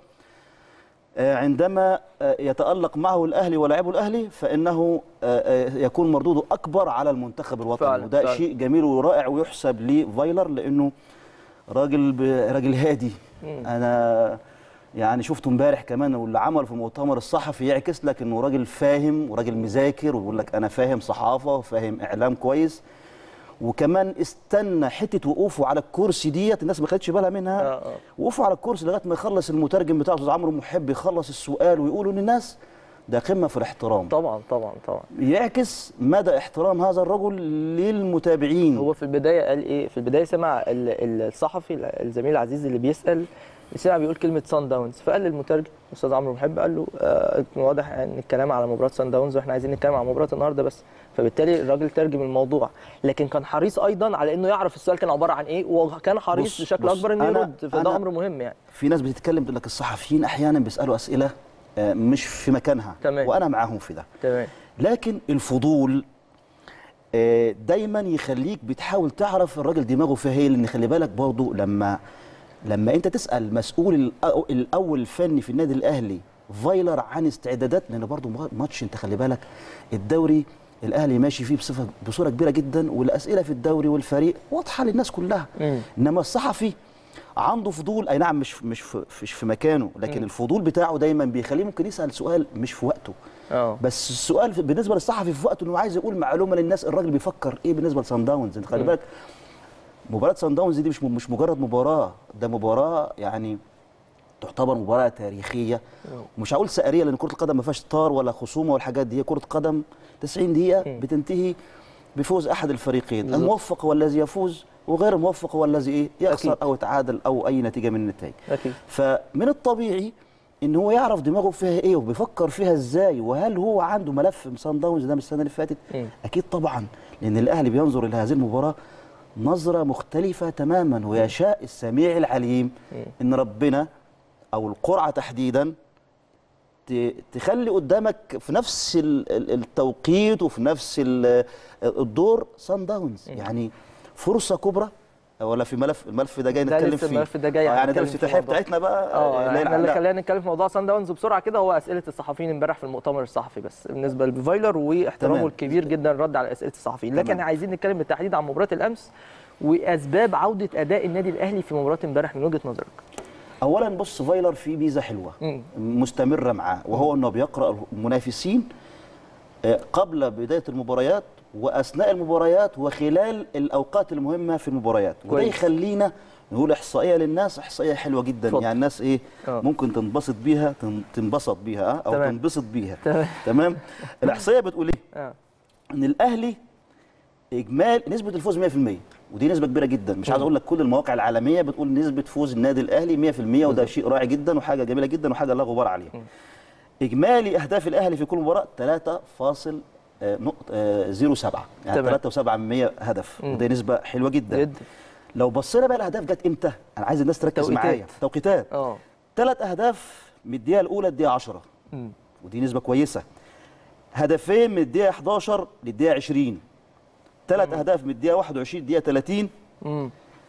آه، عندما آه، يتالق معه الاهلي ولاعبه الاهلي فانه آه، آه، يكون مردوده اكبر على المنتخب الوطني فعلا، وده فعلا. شيء جميل ورائع ويحسب لفايلر لانه راجل ب... راجل هادي مم. انا يعني شفته امبارح كمان واللي عمله في المؤتمر الصحفي يعكس لك انه راجل فاهم وراجل مذاكر ويقول لك انا فاهم صحافه وفاهم اعلام كويس وكمان استنى حته وقوفه على الكرسي ديت الناس ما خدتش بالها منها آه، آه. وقوفه على الكرسي لغايه ما يخلص المترجم بتاعه استاذ عمرو محب يخلص السؤال ويقولوا للناس ده قمه في الاحترام طبعا طبعا طبعا يعكس مدى احترام هذا الرجل للمتابعين هو في البدايه قال ايه في البدايه سمع ال- الصحفي الزميل العزيز اللي بيسال سمع بيقول كلمه سان داونز فقال للمترجم الاستاذ عمرو محب قال له آه واضح ان الكلام على مباراه سان داونز واحنا عايزين نتكلم على مباراه النهارده بس فبالتالي الراجل ترجم الموضوع لكن كان حريص ايضا على انه يعرف السؤال كان عباره عن ايه وكان حريص بص- بشكل بص، اكبر انه أنا- يرد فده أنا- امر مهم يعني في ناس بتتكلم تقول لك الصحفيين احيانا بيسالوا اسئله آه، مش في مكانها تمام. وانا معاهم في ده تمام لكن الفضول آه، دايما يخليك بتحاول تعرف الراجل دماغه فيها ايه لان خلي بالك برضه لما لما انت تسال مسؤول الأو- الاول الفني في النادي الاهلي فايلر عن استعدادات لان برضه ماتش انت خلي بالك الدوري الاهلي ماشي فيه بصفه بصوره كبيره جدا والاسئله في الدوري والفريق واضحه للناس كلها مم. انما الصحفي عنده فضول اي نعم مش مش في مش في مكانه لكن الفضول بتاعه دايما بيخليه ممكن يسال سؤال مش في وقته اه بس السؤال في- بالنسبه للصحفي في وقته انه عايز يقول معلومه للناس الراجل بيفكر ايه بالنسبه لسان داونز انت خلي مم. بالك مباراه سان داونز دي مش مش مجرد مباراه ده مباراه يعني تعتبر مباراه تاريخيه مش هقول سائريه لان كره القدم ما فيهاش طار ولا خصومه والحاجات دي هي كره قدم 90 دقيقه مم. بتنتهي بفوز احد الفريقين بالظبط. الموفق هو الذي يفوز وغير الموفق هو الذي ايه يخسر أكيد. او يتعادل او اي نتيجه من النتائج اكيد فمن الطبيعي ان هو يعرف دماغه فيها ايه وبيفكر فيها ازاي وهل هو عنده ملف صن داونز ده من السنه اللي فاتت مم. اكيد طبعا لان الاهلي بينظر الى هذه المباراه نظره مختلفه تماما ويشاء السميع العليم ان ربنا او القرعه تحديدا ت- تخلي قدامك في نفس ال- ال- التوقيت وفي نفس ال- الدور صن داونز يعني فرصه كبرى ولا في ملف الملف ده جاي ده نتكلم لسه فيه الملف ده جاي آه، يعني ده هنتكلم في الافتتاحيه الموضوع. بتاعتنا بقى اه لا، احنا اللي لا. خلينا نتكلم في موضوع سان داونز بسرعه كده هو اسئله الصحفيين امبارح في المؤتمر الصحفي بس بالنسبه لفايلر واحترامه تمام. الكبير جدا رد على اسئله الصحفيين لكن تمام. عايزين نتكلم بالتحديد عن مباراه الامس واسباب عوده اداء النادي الاهلي في مباراه امبارح من وجهه نظرك اولا بص فايلر في ميزه حلوه مم. مستمره معاه وهو انه بيقرا المنافسين آه، قبل بدايه المباريات واثناء المباريات وخلال الاوقات المهمه في المباريات وده كويس. يخلينا نقول احصائيه للناس احصائيه حلوه جدا اتفضل. يعني الناس ايه آه. ممكن تنبسط بيها تن- تنبسط بيها آه، او تمام. تنبسط بيها تمام. تمام الاحصائيه بتقول ايه اه ان الاهلي اجمال نسبه الفوز 100% ودي نسبه كبيره جدا مش عايز اقول لك كل المواقع العالميه بتقول نسبه فوز النادي الاهلي 100% وده شيء رائع جدا وحاجه جميله جدا وحاجه لا غبار عليها اجمالي اهداف الاهلي في كل مباراه 3.07 يعني تمام. 3.7 من 100 هدف ودي نسبه حلوه جدا جدا لو بصينا بقى الاهداف جت امتى انا عايز الناس تركز توقيتات. معايا توقيتات اه ثلاث اهداف من الدقيقه الاولى للدقيقه 10 مم. ودي نسبه كويسه هدفين من الدقيقه 11 للدقيقه 20 ثلاث اهداف من الدقيقه 21 للدقيقه 30 مم.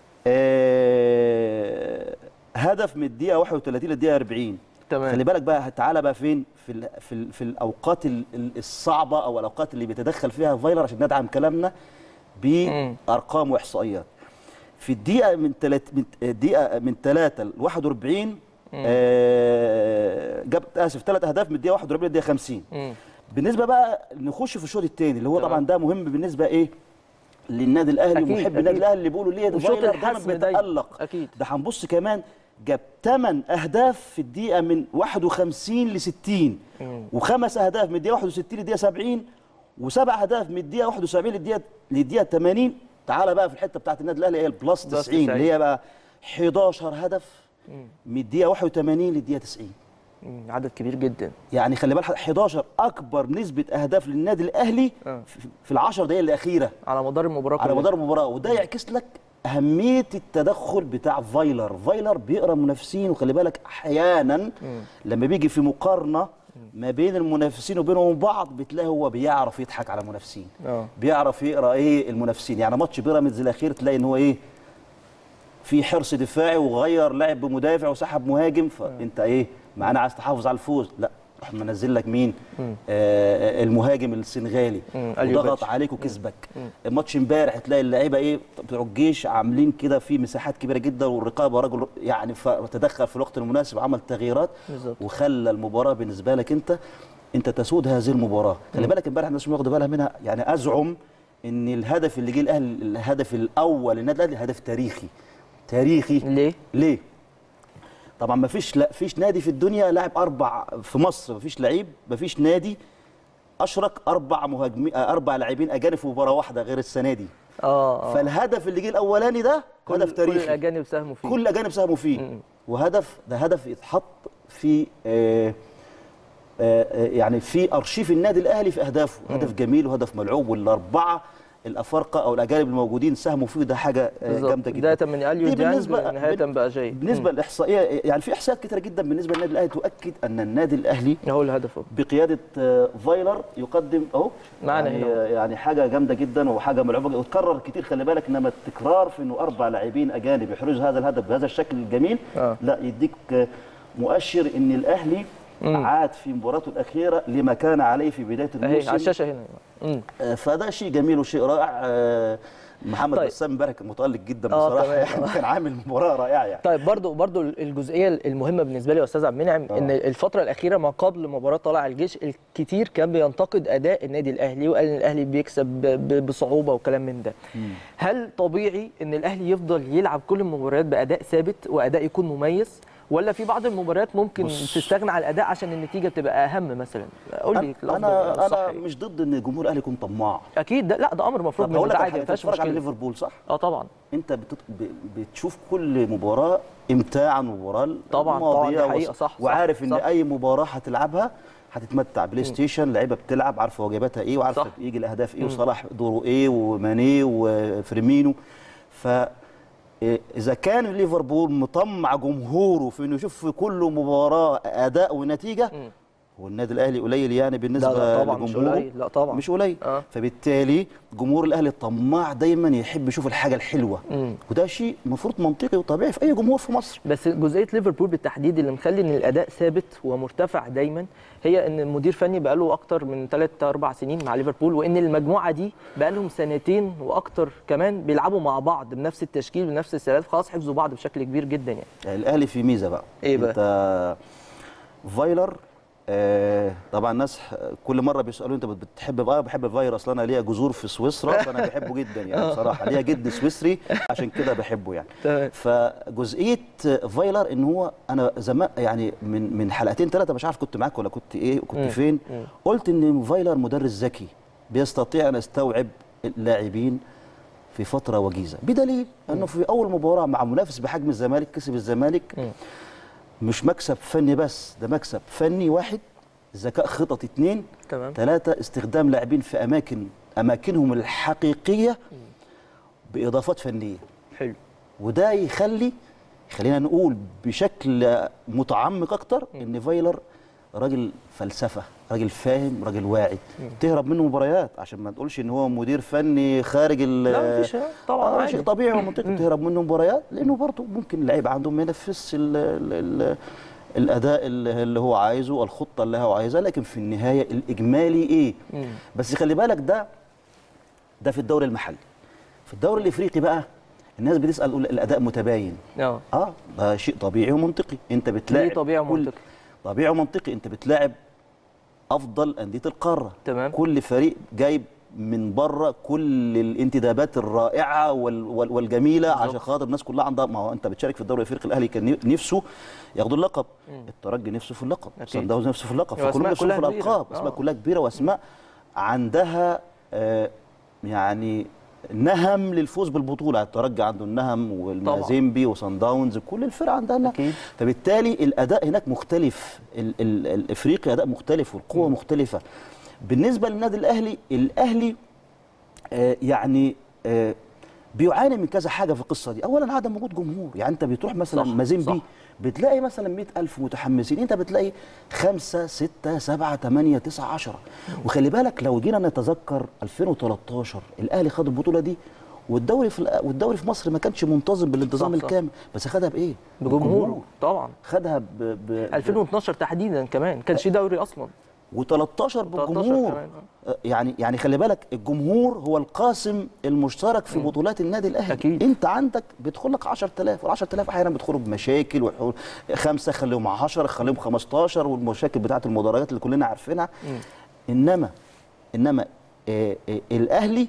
آه هدف من الدقيقه 31 للدقيقه 40 تمام. خلي بالك بقى تعالى بقى فين في ال في ال في الاوقات ال- ال- الصعبه او الاوقات اللي بيتدخل فيها فايلر عشان ندعم كلامنا بارقام واحصائيات في الدقيقه من تلات من الدقيقه من 3 ل 41 آه جاب اسف ثلاث اهداف من الدقيقه 41 للدقيقه 50 مم. بالنسبه بقى نخش في الشوط الثاني اللي هو تمام. طبعا ده مهم بالنسبه ايه للنادي الاهلي أكيد، ومحب أكيد. النادي الاهلي اللي بيقولوا ليه ده وشوط فايلر دايما الحسم دايما. بيتالق أكيد. ده هنبص كمان جاب 8 اهداف في الدقيقه من 51 ل 60 وخمس اهداف من الدقيقه 61 للدقيقه 70 وسبع اهداف من الدقيقه 71 للدقيقه للدقيقه 80 تعالى بقى في الحته بتاعت النادي الاهلي هي البلس بلس 90 90. اللي هي بقى 11 هدف من الدقيقه 81 للدقيقه 90 مم. عدد كبير جدا يعني خلي بالك 11 اكبر نسبه اهداف للنادي الاهلي آه. في- في العشر دقائق الاخيره على مدار المباراه على كلها. مدار المباراه وده يعكس لك اهميه التدخل بتاع فايلر فايلر بيقرا المنافسين وخلي بالك احيانا لما بيجي في مقارنه ما بين المنافسين وبينهم بعض بتلاقي هو بيعرف يضحك على المنافسين اه بيعرف يقرا ايه المنافسين يعني ماتش بيراميدز الاخير تلاقي ان هو ايه في حرص دفاعي وغير لاعب بمدافع وسحب مهاجم فانت ايه معانا عايز تحافظ على الفوز لا راح منزل لك مين آه المهاجم السنغالي مم، أليو وضغط باتش. عليك وكسبك الماتش امبارح تلاقي اللعيبه ايه بتوع الجيش عاملين كده في مساحات كبيره جدا والرقابه رجل يعني فتدخل في الوقت المناسب عمل تغييرات بالظبط. وخلى المباراه بالنسبه لك انت انت تسود هذه المباراه خلي بالك امبارح الناس مش واخده بالها منها يعني ازعم ان الهدف اللي جه الاهلي الهدف الاول للنادي الاهلي هدف تاريخي تاريخي ليه؟ ليه طبعا ما فيش لا فيش نادي في الدنيا لاعب اربع في مصر ما فيش لعيب ما فيش نادي اشرك اربع مهاجمين اربع لاعبين اجانب في مباراه واحده غير السنه دي اه اه فالهدف اللي جه الاولاني ده كل- هدف كل تاريخي الاجانب ساهموا فيه كل الاجانب ساهموا فيه وهدف ده هدف يتحط في آه آه آه، يعني في ارشيف النادي الاهلي في اهدافه هدف جميل وهدف ملعوب والاربعه الافارقه او الاجانب الموجودين ساهموا فيه ده حاجه آه، بالظبط. جامده جدا بدايه من اليو دي ديانج بالنسبة- نهايه بال- باجاي بالنسبه للاحصائيه يعني في احصائيات كتيره جدا بالنسبه للنادي الاهلي تؤكد ان النادي الاهلي هو الهدف أهو. بقياده آه، فايلر يقدم اهو معنا يعني, هنا. يعني حاجه جامده جدا وحاجه ملعوبه وتكرر كتير خلي بالك انما التكرار في انه اربع لاعبين اجانب يحرزوا هذا الهدف بهذا الشكل الجميل آه. لا يديك آه، مؤشر ان الاهلي عاد في مباراته الاخيره لما كان عليه في بدايه اهي على الموسم الشاشه هنا مم. آه، فده شيء جميل وشيء رائع آه، محمد طيب. بسام امبارح كان متالق جدا آه، بصراحه تمام. يعني كان عامل مباراه رائعه يعني طيب برضو برضو الجزئيه المهمه بالنسبه لي يا استاذ عبد المنعم ان الفتره الاخيره ما قبل مباراه طلائع الجيش الكتير كان بينتقد اداء النادي الاهلي وقال ان الاهلي بيكسب ب- ب- بصعوبه وكلام من ده هل طبيعي ان الاهلي يفضل يلعب كل المباريات باداء ثابت واداء يكون مميز ولا في بعض المباريات ممكن بص. تستغنى عن الاداء عشان النتيجه تبقى اهم مثلا قول لي الأفضل انا الصح انا إيه؟ مش ضد ان الجمهور الاهلي يكون طماع اكيد ده لا ده امر مفروض طب هقول منه لك ده على عادي ما حاجه انت فيهاش بتتفرج على مشكله ليفربول صح؟ اه طبعا انت بتت... ب- بتشوف كل مباراه امتاع المباراه طبعاً، الماضية طبعاً، دي حقيقة، وص- صح، صح، وعارف ان صح. اي مباراه هتلعبها هتتمتع بلاي ستيشن لعيبه بتلعب عارفه واجباتها ايه وعارفه صح. يجي الاهداف ايه وصلاح دوره ايه وماني وفيرمينو ف إيه، اذا كان ليفربول مطمع جمهوره في انه يشوف في كل مباراه اداء ونتيجه مم. هو النادي الاهلي قليل يعني بالنسبه لا لا طبعا مش لجمهوره قليل لا طبعا مش قليل آه. فبالتالي جمهور الاهلي طماع دايما يحب يشوف الحاجه الحلوه مم. وده شيء المفروض منطقي وطبيعي في اي جمهور في مصر بس جزئيه ليفربول بالتحديد اللي مخلي ان الاداء ثابت ومرتفع دايما هي ان المدير فني بقاله اكتر من 3 4 سنين مع ليفربول وان المجموعه دي بقالهم سنتين واكتر كمان بيلعبوا مع بعض بنفس التشكيل بنفس السلالات خلاص حفظوا بعض بشكل كبير جدا يعني يعني الاهلي في ميزه بقى إيه بقى؟ انت فايلر آه طبعا الناس كل مره بيسالوا انت بتحب بقى بحب فايلر اصلا انا ليا جذور في سويسرا فانا بحبه جدا يعني بصراحه ليا جد سويسري عشان كده بحبه يعني تمام. فجزئيه فايلر ان هو انا زمان يعني من من حلقتين ثلاثه مش عارف كنت معاك ولا كنت ايه كنت مم. فين مم. قلت ان فايلر مدرس ذكي بيستطيع ان يستوعب اللاعبين في فتره وجيزه بدليل انه في اول مباراه مع منافس بحجم الزمالك كسب الزمالك مم. مش مكسب فني بس ده مكسب فني واحد ذكاء خطط اتنين تمام ثلاثة استخدام لاعبين في أماكن أماكنهم الحقيقية بإضافات فنية حلو وده يخلي خلينا نقول بشكل متعمق أكتر إن فايلر راجل فلسفة راجل فاهم راجل واعي تهرب منه مباريات عشان ما تقولش ان هو مدير فني خارج ال لا مفيش طبعا آه عادي. شيء طبيعي ومنطقي تهرب منه مباريات لانه برضه ممكن اللعيب عنده ما ينفذش ال ال ال الاداء اللي اللي هو عايزه الخطه اللي هو عايزها لكن في النهايه الاجمالي ايه مم. بس خلي بالك ده ده في الدوري المحلي في الدوري الافريقي بقى الناس بتسال تقول الاداء متباين اه اه ده شيء طبيعي ومنطقي انت بتلاعب ليه طبيعي كل- ومنطقي؟ طبيعي ومنطقي انت بتلاعب افضل انديه القاره تمام. كل فريق جايب من بره كل الانتدابات الرائعه وال وال والجميله بالظبط. عشان خاطر الناس كلها عندها ما هو انت بتشارك في الدوري الافريقي الاهلي كان نفسه ياخدوا اللقب الترجي نفسه في اللقب أكيد. صن داونز نفسه في اللقب وأسماء فكلهم نفسهم في كلها كبيرة. الالقاب آه. اسماء كلها كبيره واسماء عندها آه يعني نهم للفوز بالبطوله الترجي عنده النهم والمازيمبي وصن داونز كل الفرق عندها نهم. أكيد. فبالتالي الاداء هناك مختلف ال ال الافريقي اداء مختلف والقوه مختلفه بالنسبه للنادي الاهلي الاهلي آه يعني آه بيعاني من كذا حاجه في القصه دي اولا عدم وجود جمهور يعني انت بتروح مثلا صح، مازيمبي صح. بتلاقي مثلا 100000 متحمسين انت بتلاقي 5 6 7 8 9 10 وخلي بالك لو جينا نتذكر 2013 الاهلي خد البطوله دي والدوري في الأ- والدوري في مصر ما كانش منتظم بالانتظام صح، صح. الكامل بس خدها بايه بجمهوره طبعا خدها ب, ب... 2012 تحديدا كمان كانش دوري اصلا و13 بالجمهور كمان، آه، يعني يعني خلي بالك الجمهور هو القاسم المشترك في بطولات النادي الاهلي أكيد. انت عندك بيدخل لك 10000 وال 10000 احيانا بيدخلوا بمشاكل وحلول خمسه خليهم 10 خليهم 15 والمشاكل بتاعه المدرجات اللي كلنا عارفينها انما انما آه آه الاهلي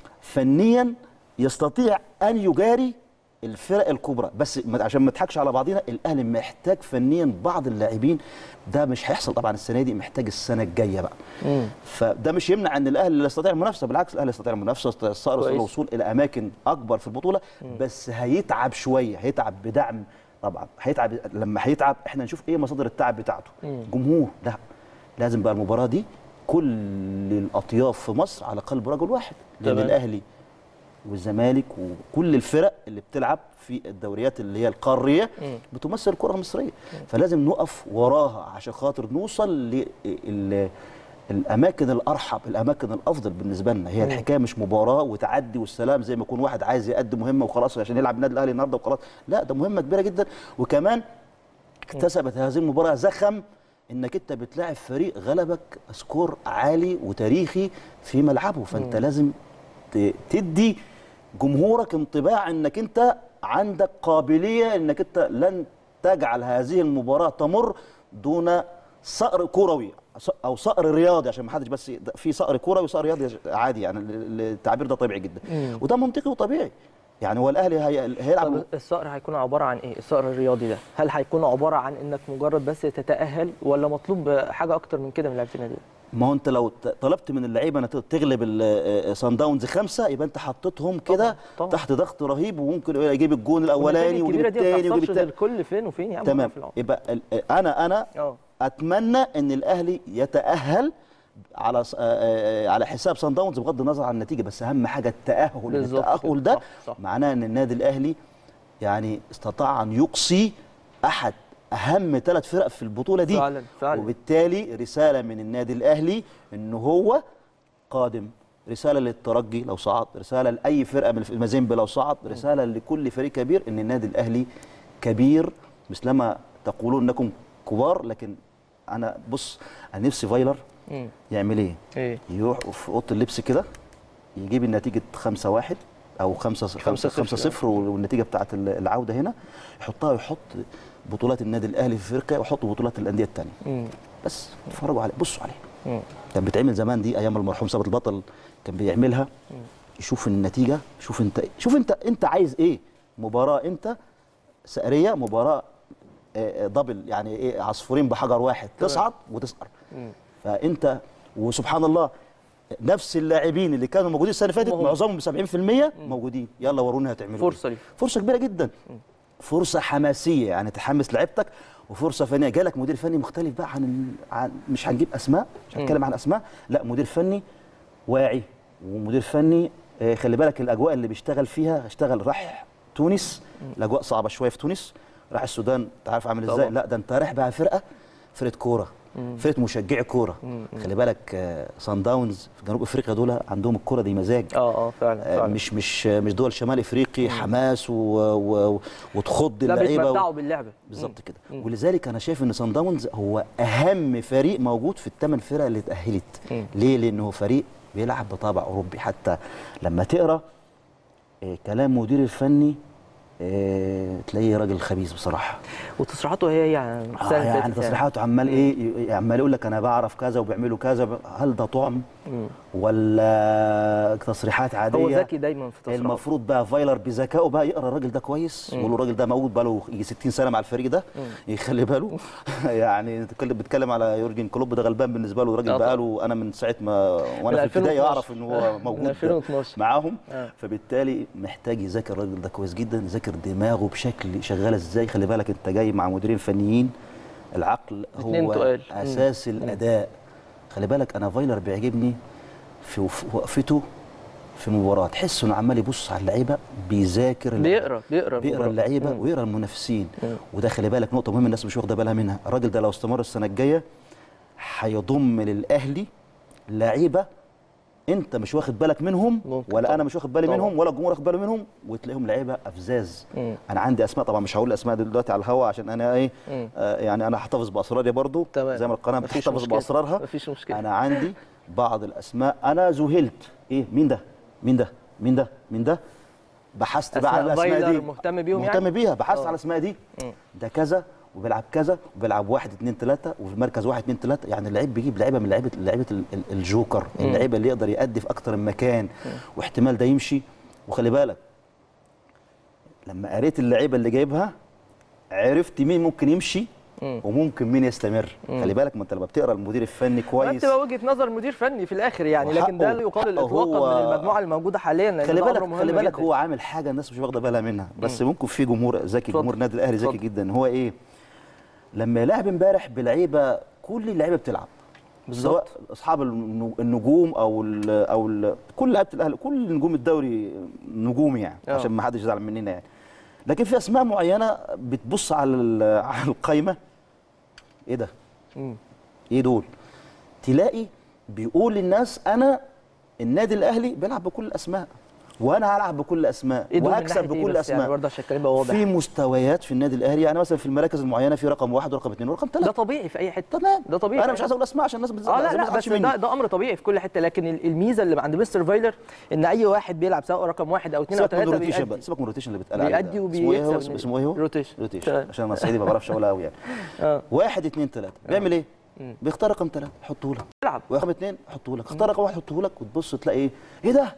فنيا يستطيع ان يجاري الفرق الكبرى بس ما- عشان ما نضحكش على بعضينا الاهلي محتاج فنيا بعض اللاعبين ده مش هيحصل طبعا السنه دي محتاج السنه الجايه بقى مم. فده مش يمنع ان الاهلي لا يستطيع المنافسه بالعكس الاهلي يستطيع المنافسه يستطيع كويس. الوصول الى اماكن اكبر في البطوله بس هيتعب شويه هيتعب بدعم طبعا هيتعب لما هيتعب احنا نشوف ايه مصادر التعب بتاعته مم. جمهور لا لازم بقى المباراه دي كل الاطياف في مصر على قلب رجل واحد لان تمام. الاهلي والزمالك وكل الفرق اللي بتلعب في الدوريات اللي هي القاريه مم. بتمثل الكره المصريه فلازم نقف وراها عشان خاطر نوصل للاماكن الارحب الاماكن الافضل بالنسبه لنا هي الحكايه مش مباراه وتعدي والسلام زي ما يكون واحد عايز يقدم مهمه وخلاص عشان يلعب النادي الاهلي النهارده وخلاص لا ده مهمه كبيره جدا وكمان اكتسبت هذه المباراه زخم انك انت بتلاعب فريق غلبك سكور عالي وتاريخي في ملعبه فانت لازم ت- تدي جمهورك انطباع انك انت عندك قابليه انك انت لن تجعل هذه المباراه تمر دون صقر كروي او صقر رياضي عشان ما حدش بس في صقر كروي وصقر رياضي عادي يعني ال- ال- التعبير ده طبيعي جدا مم. وده منطقي وطبيعي يعني هو الاهلي هي... هيلعب طب الصقر هيكون عباره عن ايه الصقر الرياضي ده هل هيكون عباره عن انك مجرد بس تتاهل ولا مطلوب حاجه اكتر من كده من لعيبه النادي الأهلي؟ ما هو انت لو ت- طلبت من اللعيبه انها تغلب سان داونز خمسه يبقى انت حطيتهم كده طبعاً. تحت ضغط رهيب وممكن يجيب الجون والنتائج الاولاني ويجيب الكبيره دي ما الثاني ويجيب بتحصلش الثالث غير كل فين وفين يا عم تمام في العمر. يبقى ال- انا انا اه اتمنى ان الاهلي يتاهل على ص- آه، آه، على حساب سان داونز بغض النظر عن النتيجه بس اهم حاجه التاهل بالظبط التاهل كده. ده صح، صح. معناه ان النادي الاهلي يعني استطاع ان يقصي احد اهم ثلاث فرق في البطوله دي فعلا فعلا وبالتالي رساله من النادي الاهلي ان هو قادم رساله للترجي لو صعد رساله لاي فرقه من المازيمبي لو صعد رساله لكل فريق كبير ان النادي الاهلي كبير مثلما تقولون انكم كبار لكن انا بص انا نفسي فايلر مم. يعمل ايه ايه يروح في اوضه اللبس كده يجيب النتيجه 5 1 او 5 5 خمسة 5 صفر. 0 والنتيجه بتاعه العوده هنا يحطها ويحط بطولات النادي الاهلي في افريقيا ويحط بطولات الانديه الثانيه مم. بس اتفرجوا عليه بصوا عليه مم. كان بيتعمل زمان دي ايام المرحوم ثابت البطل كان بيعملها يشوف النتيجه شوف انت شوف انت انت عايز ايه مباراه انت سعريه مباراه آه، آه، دبل يعني ايه عصفورين بحجر واحد تمام. تصعد وتسقر مم. فانت وسبحان الله نفس اللاعبين اللي كانوا موجودين السنه اللي فاتت هم هم. معظمهم ب 70% موجودين يلا وروني هتعملوا إيه. فرصه ليه فرصه كبيره جدا فرصه حماسيه يعني تحمس لعيبتك وفرصه فنيه جالك مدير فني مختلف بقى عن, ال- عن مش هنجيب اسماء مش هنتكلم عن اسماء لا مدير فني واعي ومدير فني آه، خلي بالك الاجواء اللي بيشتغل فيها اشتغل راح تونس الاجواء صعبه شويه في تونس راح السودان انت عارف عامل ازاي طبعا. لا ده انت رايح بقى فرقه فرقه كوره فرقه مشجعي كوره خلي بالك آه، سان داونز في جنوب افريقيا دول عندهم الكوره دي مزاج اه اه فعلا آه، فعلا مش مش مش دول شمال افريقي حماس و... و... وتخض لا اللعيبه بيتمتعوا و... باللعبه بالظبط كده مم. ولذلك انا شايف ان سان داونز هو اهم فريق موجود في الثمان فرق اللي اتاهلت مم. ليه لانه هو فريق بيلعب بطابع اوروبي حتى لما تقرا آه، كلام مدير الفني آه، تلاقيه راجل خبيث بصراحه وتصريحاته هي يعني آه السنة اللي يعني فاتت تصريحاته عمال ايه ي- عمال يقول لك انا بعرف كذا وبيعملوا كذا هل ده طعم مم. ولا تصريحات عاديه هو ذكي دايما في تصريحاته المفروض بقى فايلر بذكائه بقى يقرا الراجل ده كويس مم. ويقول له الراجل ده موجود بقى له يجي 60 سنه مع الفريق ده يخلي باله يعني بتتكلم بتتكلم على يورجن كلوب ده غلبان بالنسبه له آه الراجل بقى له انا من ساعه ما وانا في ابتدائي 2012. اعرف ان هو من موجود 2012 معاهم آه. فبالتالي محتاج يذاكر الراجل ده كويس جدا يذاكر دماغه بشكل شغاله ازاي خلي بالك انت جاي مع مديرين فنيين العقل اتنين هو تقال. مم. اساس الاداء خلي بالك انا فايلر بيعجبني في وف- وقفته في مباراه تحس انه عمال يبص على اللعيبه بيذاكر اللعيبة. بيقرا بيقرا بيقرا المباراة. اللعيبه مم. ويقرا المنافسين مم. وده خلي بالك نقطه مهمه الناس مش واخده بالها منها الراجل ده لو استمر السنه الجايه هيضم للاهلي لعيبه انت مش واخد بالك منهم ممكن ولا طبعاً. انا مش واخد بالي طبعاً. منهم ولا الجمهور واخد باله منهم وتلاقيهم لعيبه افزاز مم. انا عندي اسماء طبعا مش هقول الاسماء دي دلوقتي على الهواء عشان انا ايه مم. آه يعني انا هحتفظ باسراري برضو تمام. زي ما القناه مفيش بتحتفظ مشكلة. باسرارها مفيش مشكلة. انا عندي بعض الاسماء انا ذهلت ايه مين ده مين ده مين ده مين ده بحثت بقى على أسماء الاسماء فايلر دي مهتم بيهم مهتم يعني؟ بيها بحثت آه. على الاسماء دي مم. ده كذا وبيلعب كذا وبيلعب واحد اثنين ثلاثة وفي المركز واحد اثنين ثلاثة يعني اللعيب بيجيب لعيبة من لعيبة لعيبة ال- ال- الجوكر اللعيبة اللي يقدر يأدي في أكتر من مكان واحتمال ده يمشي وخلي بالك لما قريت اللعيبة اللي جايبها عرفت مين ممكن يمشي مم. وممكن مين يستمر خلي بالك ما انت لما بتقرا المدير الفني ما كويس بتبقى وجهه نظر مدير فني في الاخر يعني لكن ده وحقه- لا يقال حقه اطلاقا هو- من المجموعه الموجوده حاليا لأن خلي ده بالك أمر مهم خلي بالك جداً. هو عامل حاجه الناس مش واخده بالها منها بس ممكن في جمهور ذكي اتفضل. جمهور النادي الاهلي ذكي اتفضل. جدا هو ايه لما يلعب امبارح بلعيبه كل اللعيبه بتلعب بالظبط. سواء اصحاب النو- النجوم او ال او ال كل لعيبه الاهلي كل نجوم الدوري نجوم يعني اه. عشان ما حدش يزعل مننا يعني لكن في اسماء معينه بتبص على ال- على القايمه ايه ده مم. ايه دول تلاقي بيقول للناس انا النادي الاهلي بيلعب بكل الاسماء وانا هلعب بكل الاسماء ايه دول من وهكسب ناحية إيه بكل بس الاسماء يعني برضه عشان الكلام يبقى واضح في مستويات في النادي الاهلي يعني مثلا في المراكز المعينه في رقم واحد ورقم اثنين ورقم ده ثلاثه طبيعي في اي حته تمام ده طبيعي انا مش عايز اقول اسماء عشان الناس بتزعل اه لا عايزين لا ما بس تزعلش مني. ده, ده امر طبيعي في كل حته لكن ال- الميزه اللي عند مستر فايلر ان اي واحد بيلعب سواء رقم واحد او اثنين او سيبك من ثلاثه الروتيشن بقى بيأدي سيبك من الروتيشن اللي بيتقال عليه بيأدي ده. اسمه ايه هو وبيكسب اسمه, اسمه ايه هو روتيشن روتيشن تمام. عشان انا صعيدي ما بعرفش اقولها قوي يعني اه واحد اثنين ثلاثه بيعمل ايه مم. بيختار رقم ثلاثه حطه لك بيلعب ورقم اثنين حطه لك اختار رقم واحد حطه لك وتبص تلاقي ايه ايه ده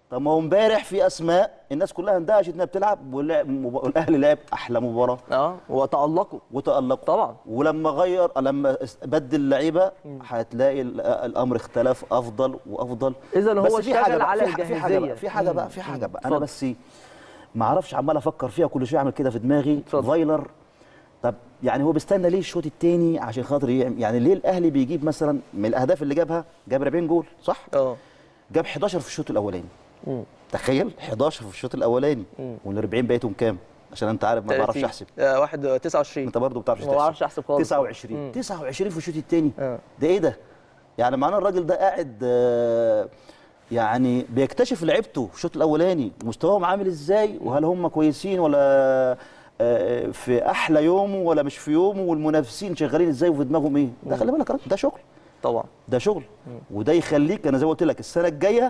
طب ما هو امبارح في اسماء الناس كلها اندهشت انها بتلعب واللعب- والاهلي لعب احلى مباراه اه وتالقوا وتالق طبعا ولما غير لما اس- بدل لعيبه هتلاقي ال- الامر اختلف افضل وافضل إذا هو بس في حاجة اشتغل بقى- على في ح- في حاجه بقى الجاهزية. في حاجه بقى مم. في حاجه مم. بقى انا اتفضل. بس ما اعرفش عمال افكر فيها كل شويه اعمل كده في دماغي اتفضل. فايلر طب يعني هو بيستنى ليه الشوط الثاني عشان خاطر يعمل يعني ليه الاهلي بيجيب مثلا من الاهداف اللي جابها جاب 40 جول صح اه جاب 11 في الشوط الاولاني مم. تخيل 11 في الشوط الاولاني مم. وال 40 بقيتهم كام عشان انت عارف ما بعرفش 30. احسب آه واحد 29 انت برضه ما بتعرفش ما تحسب بعرفش احسب خالص 29 مم. 29 في الشوط الثاني آه. ده ايه ده؟ يعني معناه الراجل ده قاعد آه، يعني بيكتشف لعيبته في الشوط الاولاني مستواهم عامل ازاي وهل هم كويسين ولا آه، في احلى يومه ولا مش في يومه والمنافسين شغالين ازاي وفي دماغهم ايه؟ ده خلي بالك يا راجل، ده شغل طبعا ده شغل وده يخليك انا زي ما قلت لك السنه الجايه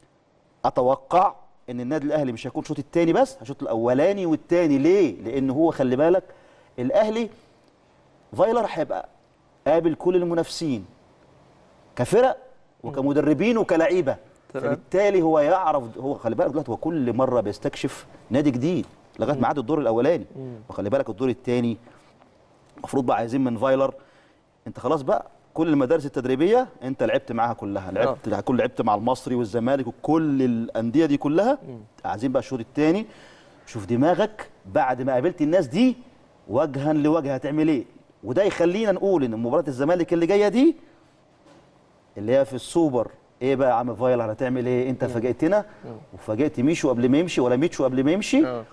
اتوقع ان النادي الاهلي مش هيكون الشوط الثاني بس هيشوط الاولاني والثاني ليه؟ لان هو خلي بالك الاهلي فايلر هيبقى قابل كل المنافسين كفرق وكمدربين وكلعيبه تمام. فبالتالي هو يعرف هو خلي بالك دلوقتي هو كل مره بيستكشف نادي جديد لغايه ما عدى الدور الاولاني وخلي بالك الدور الثاني المفروض بقى عايزين من فايلر انت خلاص بقى كل المدارس التدريبيه انت لعبت معاها كلها لعبت كل لعبت مع المصري والزمالك وكل الانديه دي كلها عايزين بقى الشوط الثاني شوف دماغك بعد ما قابلت الناس دي وجها لوجه هتعمل ايه وده يخلينا نقول ان مباراه الزمالك اللي جايه دي اللي هي في السوبر ايه بقى يا عم فايلر هتعمل ايه انت فاجئتنا وفاجئت ميشو قبل ما يمشي ولا ميشو قبل ما يمشي آه.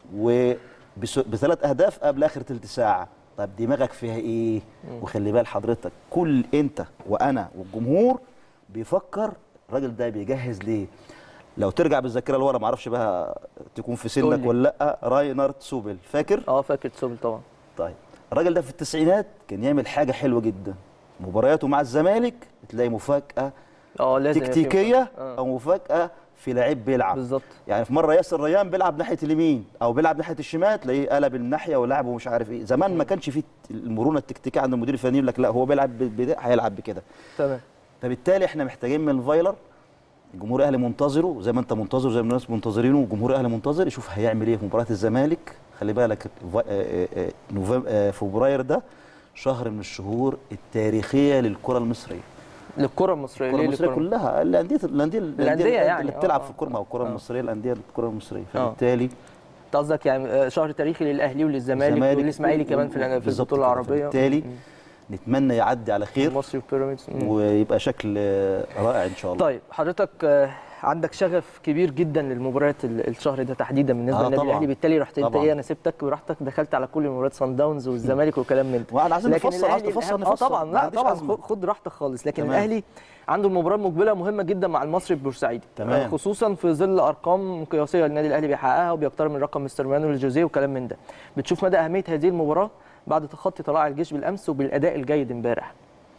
وبثلاث اهداف قبل اخر ثلث ساعه طب دماغك فيها ايه وخلي بال حضرتك كل انت وانا والجمهور بيفكر الراجل ده بيجهز ليه لو ترجع بالذاكره لورا ما اعرفش بقى تكون في قول سنك لي. ولا لا راينارد سوبل فاكر اه فاكر تسوبل طبعا طيب الراجل ده في التسعينات كان يعمل حاجه حلوه جدا مبارياته مع الزمالك تلاقي مفاجاه اه لازم يبقى فيه تكتيكيه مفاجأة. او مفاجاه في لعيب بيلعب بالظبط يعني في مره ياسر ريان بيلعب ناحيه اليمين او بيلعب ناحيه الشمال تلاقيه قلب الناحيه ولعب ومش عارف ايه زمان ما كانش فيه المرونه التكتيكيه عند المدير الفني يقول لك لا هو بيلعب بده هيلعب بكده تمام فبالتالي احنا محتاجين من فايلر الجمهور الاهلي منتظره زي ما انت منتظر زي ما الناس منتظرينه والجمهور الاهلي منتظر يشوف هيعمل ايه في مباراه الزمالك خلي بالك فا- آه، آه، آه، نوفمبر آه، فبراير ده شهر من الشهور التاريخيه للكره المصريه للكره المصريه الكره ليه المصريه للكرة- كلها الانديه الانديه الأندية يعني، اللي آه، بتلعب آه، في الكره ما هو الكره آه. المصريه الانديه الكره المصريه آه. فبالتالي انت قصدك يعني آه، شهر تاريخي للاهلي وللزمالك الزمالك والاسماعيلي كمان في في بالظبط البطوله كده. العربيه فبالتالي مم. نتمنى يعدي على خير المصري وبيراميدز مم. ويبقى شكل آه، رائع ان شاء الله طيب حضرتك آه، عندك شغف كبير جدا للمباريات ال- الشهر ده تحديدا بالنسبه آه، للنادي طبعاً. الاهلي بالتالي رحت انت طبعاً. ايه انا سبتك ورحتك دخلت على كل مباريات سان داونز والزمالك والكلام من ده واحنا عايزين لكن نفصل عايز الأهلي تفصل الأهم- اه نفصل طبعا ما لا عنديش طبعا أزمة. خد- خد راحتك خالص لكن تمام. الاهلي عنده المباراه المقبله مهمه جدا مع المصري البورسعيدي تمام. آه، خصوصا في ظل ارقام قياسيه النادي الاهلي بيحققها وبيقترب من رقم مستر مانويل جوزيه وكلام من ده بتشوف مدى اهميه هذه المباراه بعد تخطي طلائع الجيش بالامس وبالاداء الجيد امبارح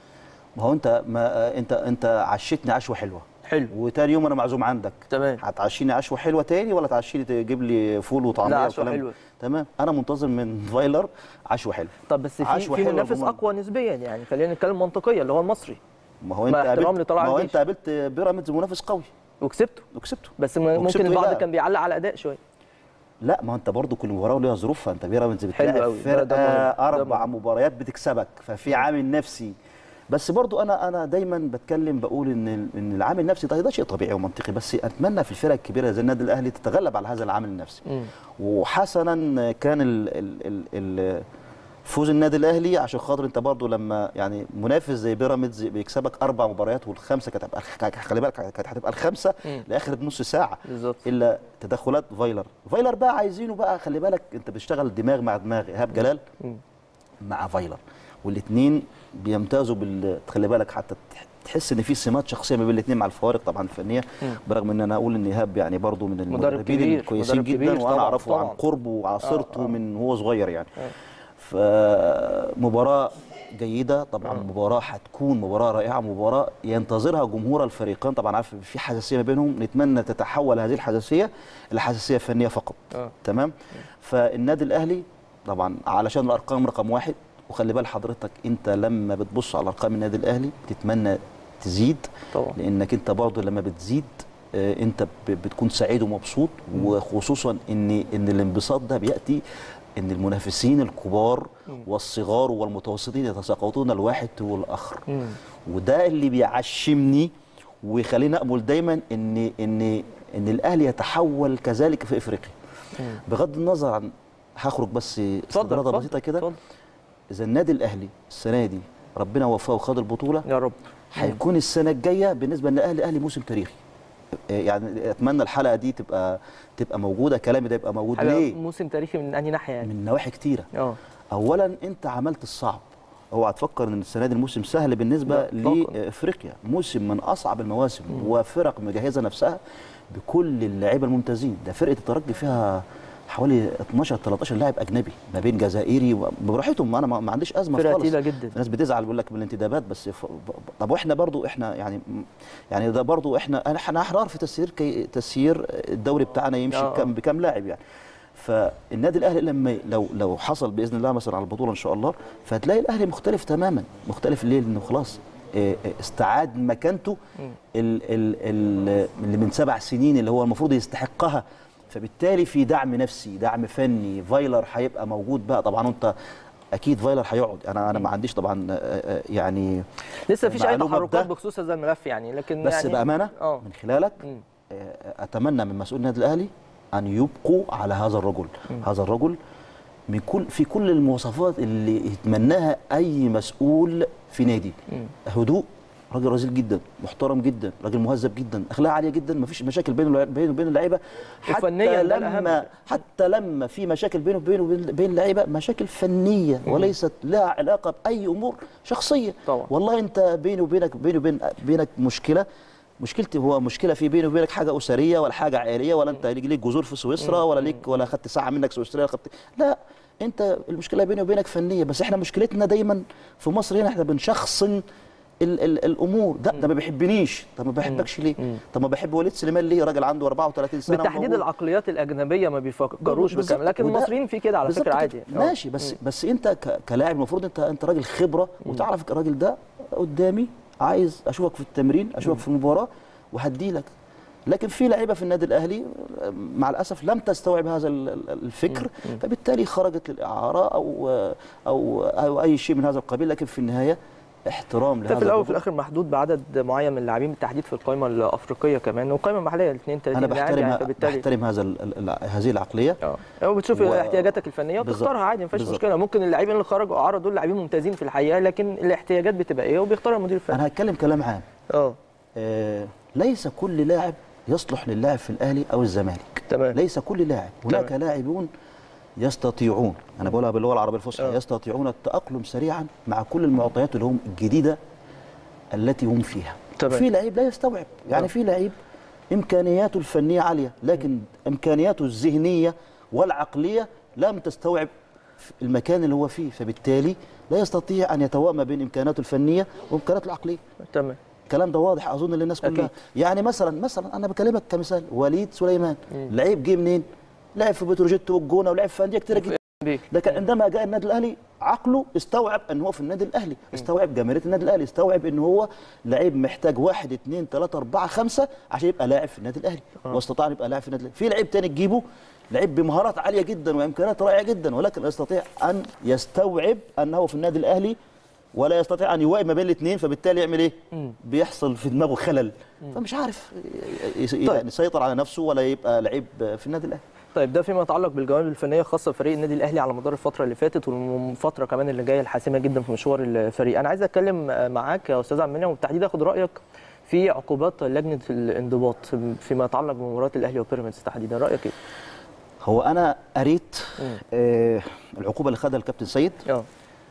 ما هو انت ما انت انت عشتني عشوه حلوه حلو وتاني يوم انا معزوم عندك تمام هتعشيني عشوه حلوه تاني ولا تعشيني تجيب لي فول وطعميه لا، عشوة وكلام؟ حلوة. تمام انا منتظر من فايلر عشوه حلوه طب بس في عشوة في حلوة منافس عموماً. اقوى نسبيا يعني خلينا نتكلم منطقيا اللي هو المصري ما هو انت مع احترام قابلت لطلائع ما هو الجيش. انت قابلت بيراميدز منافس قوي وكسبته وكسبته بس م- وكسبته ممكن البعض لا. كان بيعلق على اداء شويه لا ما هو انت برضو كل مباراه وليها ظروفها انت بيراميدز حلو بتلاعب أوي. ده- ده فرقه مهم. ده اربع مهم. مباريات بتكسبك ففي عامل نفسي بس برضو انا انا دايما بتكلم بقول ان ال- ان العامل النفسي ده, ده شيء طبيعي ومنطقي بس اتمنى في الفرق الكبيره زي النادي الاهلي تتغلب على هذا العامل النفسي مم. وحسنا كان ال ال ال ال فوز النادي الاهلي عشان خاطر انت برضو لما يعني منافس زي بيراميدز بيكسبك اربع مباريات والخمسه كانت هتبقى خلي بالك كانت هتبقى الخمسه مم. لاخر نص ساعه بالظبط الا تدخلات فايلر فايلر بقى عايزينه بقى خلي بالك انت بتشتغل دماغ مع دماغ ايهاب جلال مم. مع فايلر والاثنين بيمتازوا بال خلي بالك حتى تح- تحس ان في سمات شخصيه ما بين الاثنين مع الفوارق طبعا الفنيه مم. برغم ان انا اقول ان ايهاب يعني برضو من مدرب المدربين كبير، الكويسين مدرب جدا كبير وانا طبعاً، اعرفه عن طبعاً. قربه وعاصرته آه، آه. من هو صغير يعني آه. فمباراة جيدة طبعا مباراة هتكون مباراة رائعة مباراة ينتظرها جمهور الفريقين طبعا عارف في حساسية ما بينهم نتمنى تتحول هذه الحساسية لحساسية فنية فقط آه. تمام فالنادي الأهلي طبعا علشان الأرقام رقم واحد وخلي بال حضرتك أنت لما بتبص على أرقام النادي الأهلي بتتمنى تزيد طبعا لأنك أنت برضه لما بتزيد آه، انت ب- بتكون سعيد ومبسوط وخصوصا ان ان الانبساط ده بياتي ان المنافسين الكبار والصغار والمتوسطين يتساقطون الواحد والاخر مم. وده اللي بيعشمني ويخليني امل دايما ان ان ان الاهلي يتحول كذلك في افريقيا مم. بغض النظر عن هخرج بس استدراجه بسيطه كده اتفضل. اذا النادي الاهلي السنه دي ربنا وفقه وخد البطوله يا رب هيكون السنه الجايه بالنسبه للاهلي اهلي موسم تاريخي يعني اتمنى الحلقه دي تبقى تبقى موجوده كلامي ده يبقى موجود حاجه ليه موسم تاريخي من انهي ناحيه يعني من نواحي كتيره اه اولا انت عملت الصعب اوعى تفكر ان السنه دي الموسم سهل بالنسبه لا، إطلاقاً. لافريقيا موسم من اصعب المواسم وفرق مجهزه نفسها بكل اللاعيبه الممتازين ده فرقه الترجي فيها حوالي 12 13 لاعب اجنبي ما بين جزائري و- براحتهم انا ما ما عنديش ازمه فرقه خالص تقيله جدا في ناس بتزعل بيقول لك من الانتدابات بس ف... ب- طب واحنا برضو احنا يعني يعني ده برضو احنا احنا احرار في تسيير كي تسيير الدوري بتاعنا يمشي آه، آه. بكم بكم لاعب يعني فالنادي الاهلي لما ي- لو لو حصل باذن الله مثلا على البطوله ان شاء الله فهتلاقي الاهلي مختلف تماما مختلف ليه لانه خلاص اه، اه، استعاد مكانته ال ال ال اللي من سبع سنين اللي هو المفروض يستحقها فبالتالي في دعم نفسي دعم فني فايلر هيبقى موجود بقى طبعا انت اكيد فايلر هيقعد انا انا ما عنديش طبعا اه، اه، يعني لسه مفيش اي معلومة تحركات بده. بخصوص هذا الملف يعني لكن بس يعني بامانه اه من خلالك مم. آه، اتمنى من مسؤول النادي الاهلي ان يبقوا على هذا الرجل هذا الرجل من كل في كل المواصفات اللي يتمناها اي مسؤول في نادي مم. هدوء راجل رزيل جدا محترم جدا راجل مهذب جدا اخلاق عاليه جدا مفيش مشاكل بينه واللع- بينه وبين اللعيبه وفنياً حتى ده الأهم. لما حتى لما في مشاكل بينه وبينه وبين بين اللعيبه مشاكل فنيه وليست لها علاقه باي امور شخصيه طبعا. والله انت بيني وبينك بيني وبين بينك مشكله مشكلتي هو مشكله في بيني وبينك حاجه اسريه ولا حاجه عائليه ولا انت ليك جذور في سويسرا ولا ليك ولا خدت ساعه منك سويسرا خدت لا انت المشكله بيني وبينك فنيه بس احنا مشكلتنا دايما في مصر هنا احنا بنشخصن ال ال الامور ده ده ما بيحبنيش طب ما بحبكش ليه طب ما بحب وليد سليمان ليه راجل عنده 34 سنه بالتحديد وموجود. العقليات الاجنبيه ما بيفكروش بالظبط. بكلام لكن وده- المصريين في كده على بالظبط فكره كده. عادي آه. ماشي بس بس انت ك- كلاعب المفروض انت انت راجل خبره وتعرف الراجل ده قدامي عايز اشوفك في التمرين اشوفك في المباراه وهدي لك لكن في لعيبه في النادي الاهلي مع الاسف لم تستوعب هذا ال- ال- الفكر فبالتالي خرجت للاعاره او او او اي شيء من هذا القبيل لكن في النهايه احترام انت لهذا في الاول وفي الرجل. الاخر محدود بعدد معين من اللاعبين بالتحديد في القائمه الافريقيه كمان والقائمه المحليه الاثنين انا 30 لاعب بحترم يعني فبالتالي بحترم هذا ال- ال- هذه العقليه اه هو بتشوف و- احتياجاتك الفنيه بالظبط. وتختارها عادي ما فيهاش بالظبط. مشكله ممكن اللاعبين اللي خرجوا اعاره دول لاعبين ممتازين في الحقيقه لكن الاحتياجات بتبقى ايه وبيختارها المدير الفني انا هتكلم كلام عام اه آه، ليس كل لاعب يصلح للعب في الاهلي او الزمالك تمام ليس كل لاعب هناك تمام. لاعبون يستطيعون انا بقولها باللغه العربيه آه. الفصحى يستطيعون التاقلم سريعا مع كل المعطيات اللي هم الجديده التي هم فيها تمام. في لعيب لا يستوعب يعني آه. في لعيب امكانياته الفنيه عاليه لكن امكانياته الذهنيه والعقليه لم تستوعب المكان اللي هو فيه فبالتالي لا يستطيع ان يتوائم بين امكاناته الفنيه وامكاناته العقليه تمام الكلام ده واضح اظن للناس كلها أكيد. يعني مثلا مثلا انا بكلمك كمثال وليد سليمان لعيب جه منين لعب في بتروجيت والجونه ولعب في انديه كتير جدا بيه. لكن عندما جاء النادي الاهلي عقله استوعب ان هو في النادي الاهلي استوعب جماهيريه النادي الاهلي استوعب ان هو لعيب محتاج واحد اثنين ثلاثه اربعه خمسه عشان يبقى لاعب في النادي الاهلي واستطاع ان يبقى لاعب في النادي الاهلي في لعيب تاني تجيبه لعيب بمهارات عاليه جدا وامكانيات رائعه جدا ولكن لا يستطيع ان يستوعب انه في النادي الاهلي ولا يستطيع ان يوائم ما بين الاثنين فبالتالي يعمل ايه؟ بيحصل في دماغه خلل فمش عارف ي- ي- يعني يسيطر على نفسه ولا يبقى لعيب في النادي الاهلي طيب ده فيما يتعلق بالجوانب الفنيه الخاصه بفريق النادي الاهلي على مدار الفتره اللي فاتت والفتره كمان اللي جايه الحاسمه جدا في مشوار الفريق انا عايز اتكلم معاك يا استاذ عمنا وبالتحديد اخد رايك في عقوبات لجنه الانضباط فيما يتعلق بمباراه الاهلي وبيراميدز تحديدا رايك ايه هو انا قريت مم. آه العقوبه اللي خدها الكابتن سيد اه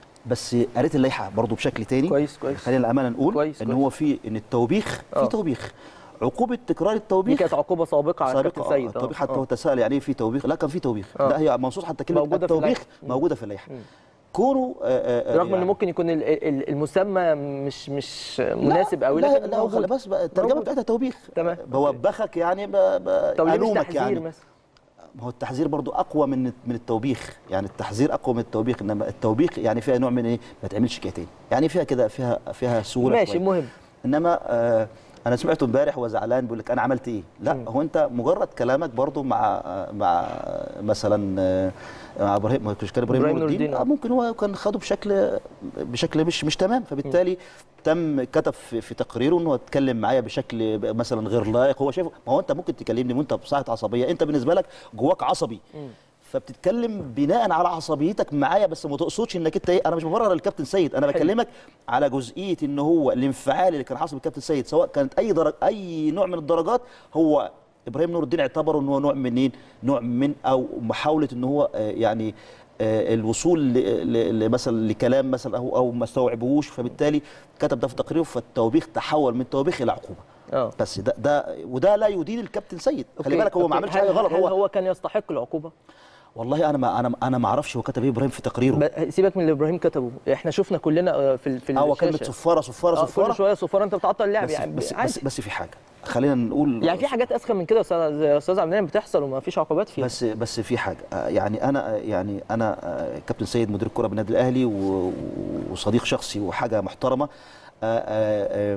بس قريت اللائحه برضو بشكل تاني كويس كويس خلينا الامانه نقول كويس، ان كويس. هو في ان التوبيخ آه. في توبيخ عقوبه تكرار دي التوبيخ كانت عقوبه سابقه على سابقة كابتن سيد آه. التوبيخ حتى آه. هو تساءل يعني ايه في توبيخ لا كان في توبيخ آه. لا هي منصوص حتى كلمه موجودة في التوبيخ اللائحة. مم. موجوده في اللائحه مم. كونه آه آه رغم ان يعني- ممكن يكون ال- ال- المسمى مش مش مناسب قوي لا لكن لا موجود. خلي بس بقى الترجمه موجود. بتاعتها توبيخ تمام. بوبخك يعني ب... ب... طب ليه مش ألومك تحذير يعني مثلا ما هو التحذير برضو اقوى من من التوبيخ يعني التحذير اقوى من التوبيخ انما التوبيخ يعني فيها نوع من ايه ما تعملش كده تاني يعني فيها كده فيها فيها سهوله ماشي شوية. مهم انما آه انا سمعته امبارح وهو زعلان بيقول لك انا عملت ايه لا مم. هو انت مجرد كلامك برضو مع مع مثلا آه، مع ابراهيم مش كان ابراهيم إبراهيم نور الدين نور الدين، آه. آه، ممكن هو كان خده بشكل بشكل مش مش تمام فبالتالي تم كتب في, في تقريره انه اتكلم معايا بشكل مثلا غير لائق هو شايفه ما هو انت ممكن تكلمني وانت بصحه عصبيه انت بالنسبه لك جواك عصبي مم. فبتتكلم بناء على عصبيتك معايا بس ما تقصدش انك انت ايه انا مش ببرر الكابتن سيد انا حلو. بكلمك على جزئيه ان هو الانفعال اللي كان حاصل بالكابتن سيد سواء كانت اي درج اي نوع من الدرجات هو ابراهيم نور الدين اعتبره ان هو نوع من ايه نوع من او محاوله ان هو آه، يعني آه، الوصول ل- ل- ل- مثلا لكلام مثلا او او ما استوعبوش فبالتالي كتب ده في تقريره فالتوبيخ تحول من توبيخ الى عقوبه اه بس ده ده وده لا يدين الكابتن سيد خلي أوكي، بالك هو ما أوكي. عملش هل- حاجه غلط هل هو هو كان يستحق العقوبه والله انا ما انا انا ما اعرفش هو كتب ايه ابراهيم في تقريره ب- سيبك من اللي ابراهيم كتبه احنا شفنا كلنا آه، في ال- في هو كلمه الشاشة. صفاره صفاره آه، صفاره كل شويه صفاره انت بتعطل اللعب بس يعني بس, عادي. بس بس في حاجه خلينا نقول يعني في حاجات اسخن من كده يا استاذ يا استاذ عبد المنعم بتحصل وما فيش عقوبات فيها بس بس في حاجه آه، يعني انا آه، يعني انا آه، كابتن سيد مدير الكره بالنادي الاهلي و- وصديق شخصي وحاجه محترمه آه، آه، آه،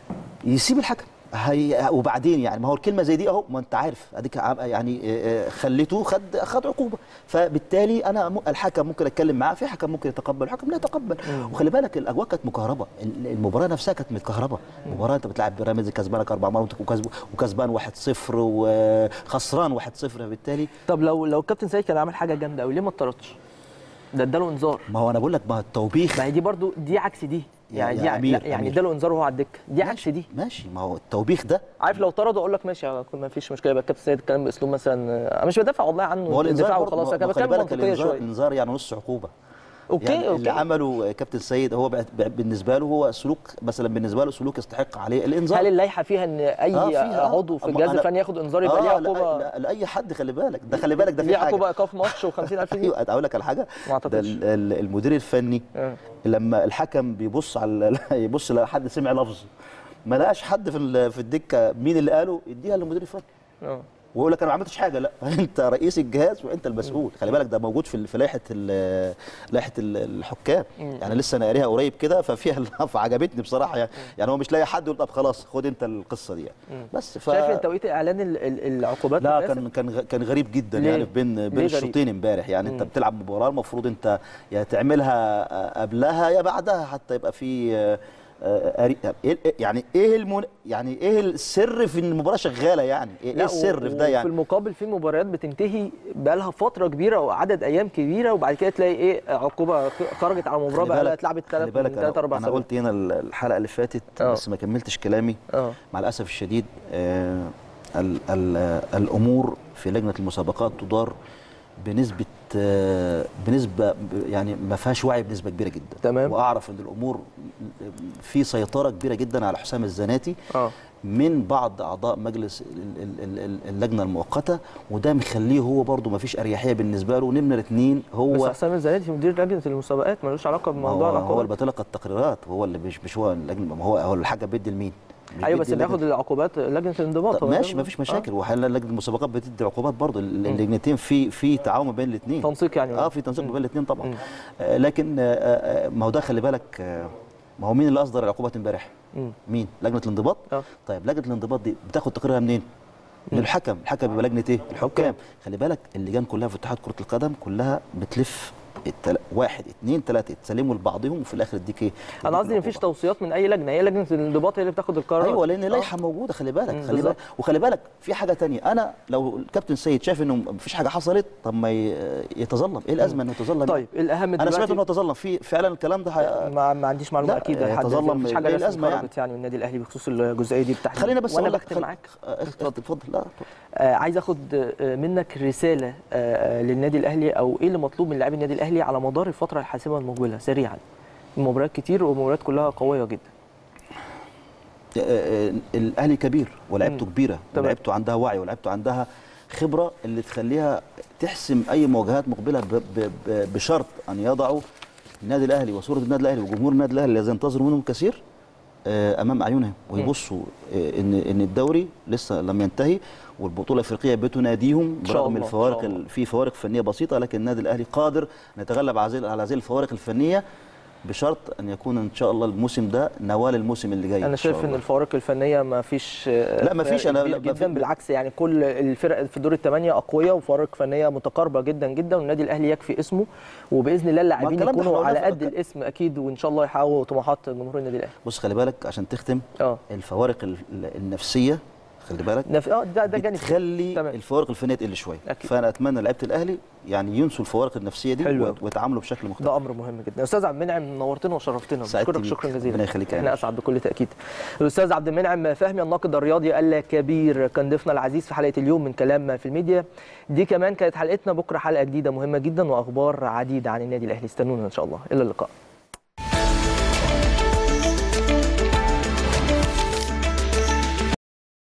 يسيب الحكم هي وبعدين يعني ما هو الكلمه زي دي اهو ما انت عارف اديك عم- يعني آه، آه، خليته خد خد عقوبه فبالتالي انا م- الحكم ممكن اتكلم معاه في حكم ممكن يتقبل حكم لا يتقبل وخلي بالك الاجواء كانت مكهربه ال- المباراه نفسها كانت متكهربه المباراه انت بتلعب بيراميدز كسبانك اربع مرات وكسب- وكسبان 1-0 وخسران 1-0 فبالتالي طب لو لو الكابتن سيد كان عامل حاجه جامده قوي ليه ما اتطردش؟ ده اداله انذار ما هو انا بقول لك ما هو التوبيخ ما هي دي برضو دي عكس دي يا- يعني يا دي أمير، لا يعني أمير. اداله انذار وهو على الدكه دي عكس دي ماشي ما هو التوبيخ ده عارف لو طرده اقول لك ماشي يكون ما فيش مشكله يبقى الكابتن سيد الكلام باسلوب مثلا انا مش بدافع والله عنه ما هو الانذار دفاع برضه- وخلاص ما انا هو خلي بتكلم بالك منطقيه الانذار شويه الانذار يعني نص عقوبه اوكي يعني اللي اوكي عمله كابتن سيد هو بقت- بقت بالنسبه له هو سلوك مثلا بالنسبه له سلوك يستحق عليه الانذار هل اللائحه فيها ان اي آه، فيها، آه. عضو في أما الجهاز أنا- الفني ياخد انذار يبقى ليه آه، عقوبه لا, لا, لاي حد خلي بالك ده خلي بالك ده في ليه حاجه عقوبه ايقاف ماتش و50000 جنيه ايوه اقول لك على حاجه ما ده اعتقدش ال- ال- المدير الفني آه. لما الحكم بيبص على يبص لو حد سمع لفظ ما لقاش حد في ال- في الدكه مين اللي قاله يديها للمدير الفني اه ويقول لك انا ما عملتش حاجه لا انت رئيس الجهاز وانت المسؤول خلي بالك ده موجود في في لائحه ال- لائحه ال- الحكام يعني لسه انا قاريها قريب كده ففيها اللفظ عجبتني بصراحه يعني يعني هو مش لاقي حد يقول طب خلاص خد انت القصه دي يعني بس ف شايف ان توقيت اعلان ال- ال- العقوبات لا مناسب؟ كان كان غ- كان غريب جدا ليه؟ يعني بين ليه بين غريب؟ الشوطين امبارح يعني انت بتلعب مباراه المفروض انت يا تعملها قبلها يا بعدها حتى يبقى في آه، آه، أري- إيه- يعني ايه المن... يعني ايه السر في ان المباراه شغاله يعني ايه إيه لا السر في ده وفي يعني المقابل في مباريات بتنتهي بقالها فتره كبيره وعدد ايام كبيره وبعد كده تلاقي ايه عقوبه خرجت على المباراه خلي بقى لها بالك- اتلعبت خلي ثلاث بالك ثلاث اربع انا, أنا سنوات قلت هنا الحلقه اللي فاتت آه. بس ما كملتش كلامي اه مع الاسف الشديد آه ال ال آه الامور في لجنه المسابقات تدار بنسبه آه بنسبه ب- يعني ما فيهاش وعي بنسبه كبيره جدا تمام. واعرف ان الامور في سيطره كبيره جدا على حسام الزناتي اه من بعض اعضاء مجلس ال- ال- ال- اللجنه المؤقته وده مخليه هو برضه ما فيش اريحيه بالنسبه له نمره اثنين بس هو حسام الزناتي مدير لجنه المسابقات ملوش علاقه ما بموضوع هو, هو العقوبات اللي بيتلقى التقريرات هو اللي مش مش هو اللجنه ما هو هو الحاجه بيدي لمين؟ مش ايوه بيدي بس بياخد اللجنة. العقوبات لجنه الانضباط طب هو ماشي ده- ما فيش آه. مشاكل وحال لجنه المسابقات بتدي عقوبات برضه ال- اللجنتين في في تعاون بين الاثنين تنسيق يعني اه في تنسيق بين الاثنين طبعا مم. آه لكن آه آه ما هو ده خلي بالك آه ما هو مين اللي اصدر العقوبات امبارح؟ مم. مين؟ لجنه الانضباط؟ اه طيب لجنه الانضباط دي بتاخد تقريرها منين؟ من الحكم، الحكم بيبقى لجنه ايه؟ الحكام، خلي بالك اللجان كلها في اتحاد كره القدم كلها بتلف التل... واحد اثنين ثلاثه تسلموا لبعضهم وفي الاخر تديك ايه؟ انا قصدي مفيش توصيات من اي لجنه هي لجنه الانضباط هي اللي بتاخد القرار ايوه لان لائحه موجوده خلي بالك مم، خلي بالظبط. بالك وخلي بالك في حاجه تانية انا لو الكابتن سيد شايف انه مفيش حاجه حصلت طب ما ي- يتظلم ايه الازمه انه يتظلم طيب الاهم انا سمعت دلوقتي انه يتظلم في فعلا الكلام ده ه- ما, ما عنديش معلومه لا، اكيد لحد يتظلم دلوقتي. مفيش حاجه ليه رسمي الأزمة يعني؟ خرجت يعني من النادي الاهلي بخصوص الجزئيه دي بالتحديد خلينا بس وانا أقول لك- بختم خل- معاك آه، اتفضل اتفضل لا اتفضل. آه عايز اخد آه منك رساله آه آه، للنادي الاهلي او ايه اللي مطلوب من لاعبي النادي الاهلي على مدار الفتره الحاسمه المقبله سريعا المباريات كتير والمباريات كلها قويه جدا آه، آه، الاهلي كبير ولعبته مم. كبيره تمام. ولعبته عندها وعي ولعبته عندها خبره اللي تخليها تحسم اي مواجهات مقبله ب- ب- ب- بشرط ان يضعوا النادي الاهلي وصوره النادي الاهلي وجمهور النادي الاهلي الذي ينتظر منهم كثير آه، امام اعينهم ويبصوا آه، ان ان الدوري لسه لم ينتهي والبطوله الافريقيه بتناديهم إن شاء برغم الله، إن الفوارق شاء الله. ال- في فوارق فنيه بسيطه لكن النادي الاهلي قادر ان يتغلب على هذه على هذه الفوارق الفنيه بشرط ان يكون ان شاء الله الموسم ده نوال الموسم اللي جاي انا إن شاء شايف ان الله. الفوارق الفنيه ما فيش لا، ما فيش، أنا- لا، ما جدا في- بالعكس يعني كل الفرق في دور الثمانيه اقوياء وفوارق فنيه متقاربه جدا جدا والنادي الاهلي يكفي اسمه وباذن الله اللاعبين الكلام ده يكونوا إحنا على قلنا قد في- الاسم اكيد وان شاء الله يحققوا طموحات جمهور النادي الاهلي بص خلي بالك عشان تختم اه الفوارق ال- النفسيه خلي بالك نف... اه ده ده جانب بتخلي تمام. الفوارق الفنيه تقل شويه أكيد. فانا اتمنى لعيبه الاهلي يعني ينسوا الفوارق النفسيه دي حلو ويت- أوي. ويتعاملوا بشكل مختلف ده امر مهم جدا استاذ عبد المنعم نورتنا وشرفتنا سعدت بشكرك بيك. شكرا جزيلا ربنا يخليك يا احنا أنس. اسعد بكل تاكيد الاستاذ عبد المنعم فهمي الناقد الرياضي الكبير كان ضيفنا العزيز في حلقه اليوم من كلام في الميديا دي كمان كانت حلقتنا بكره حلقه جديده مهمه جدا واخبار عديده عن النادي الاهلي استنونا ان شاء الله الى اللقاء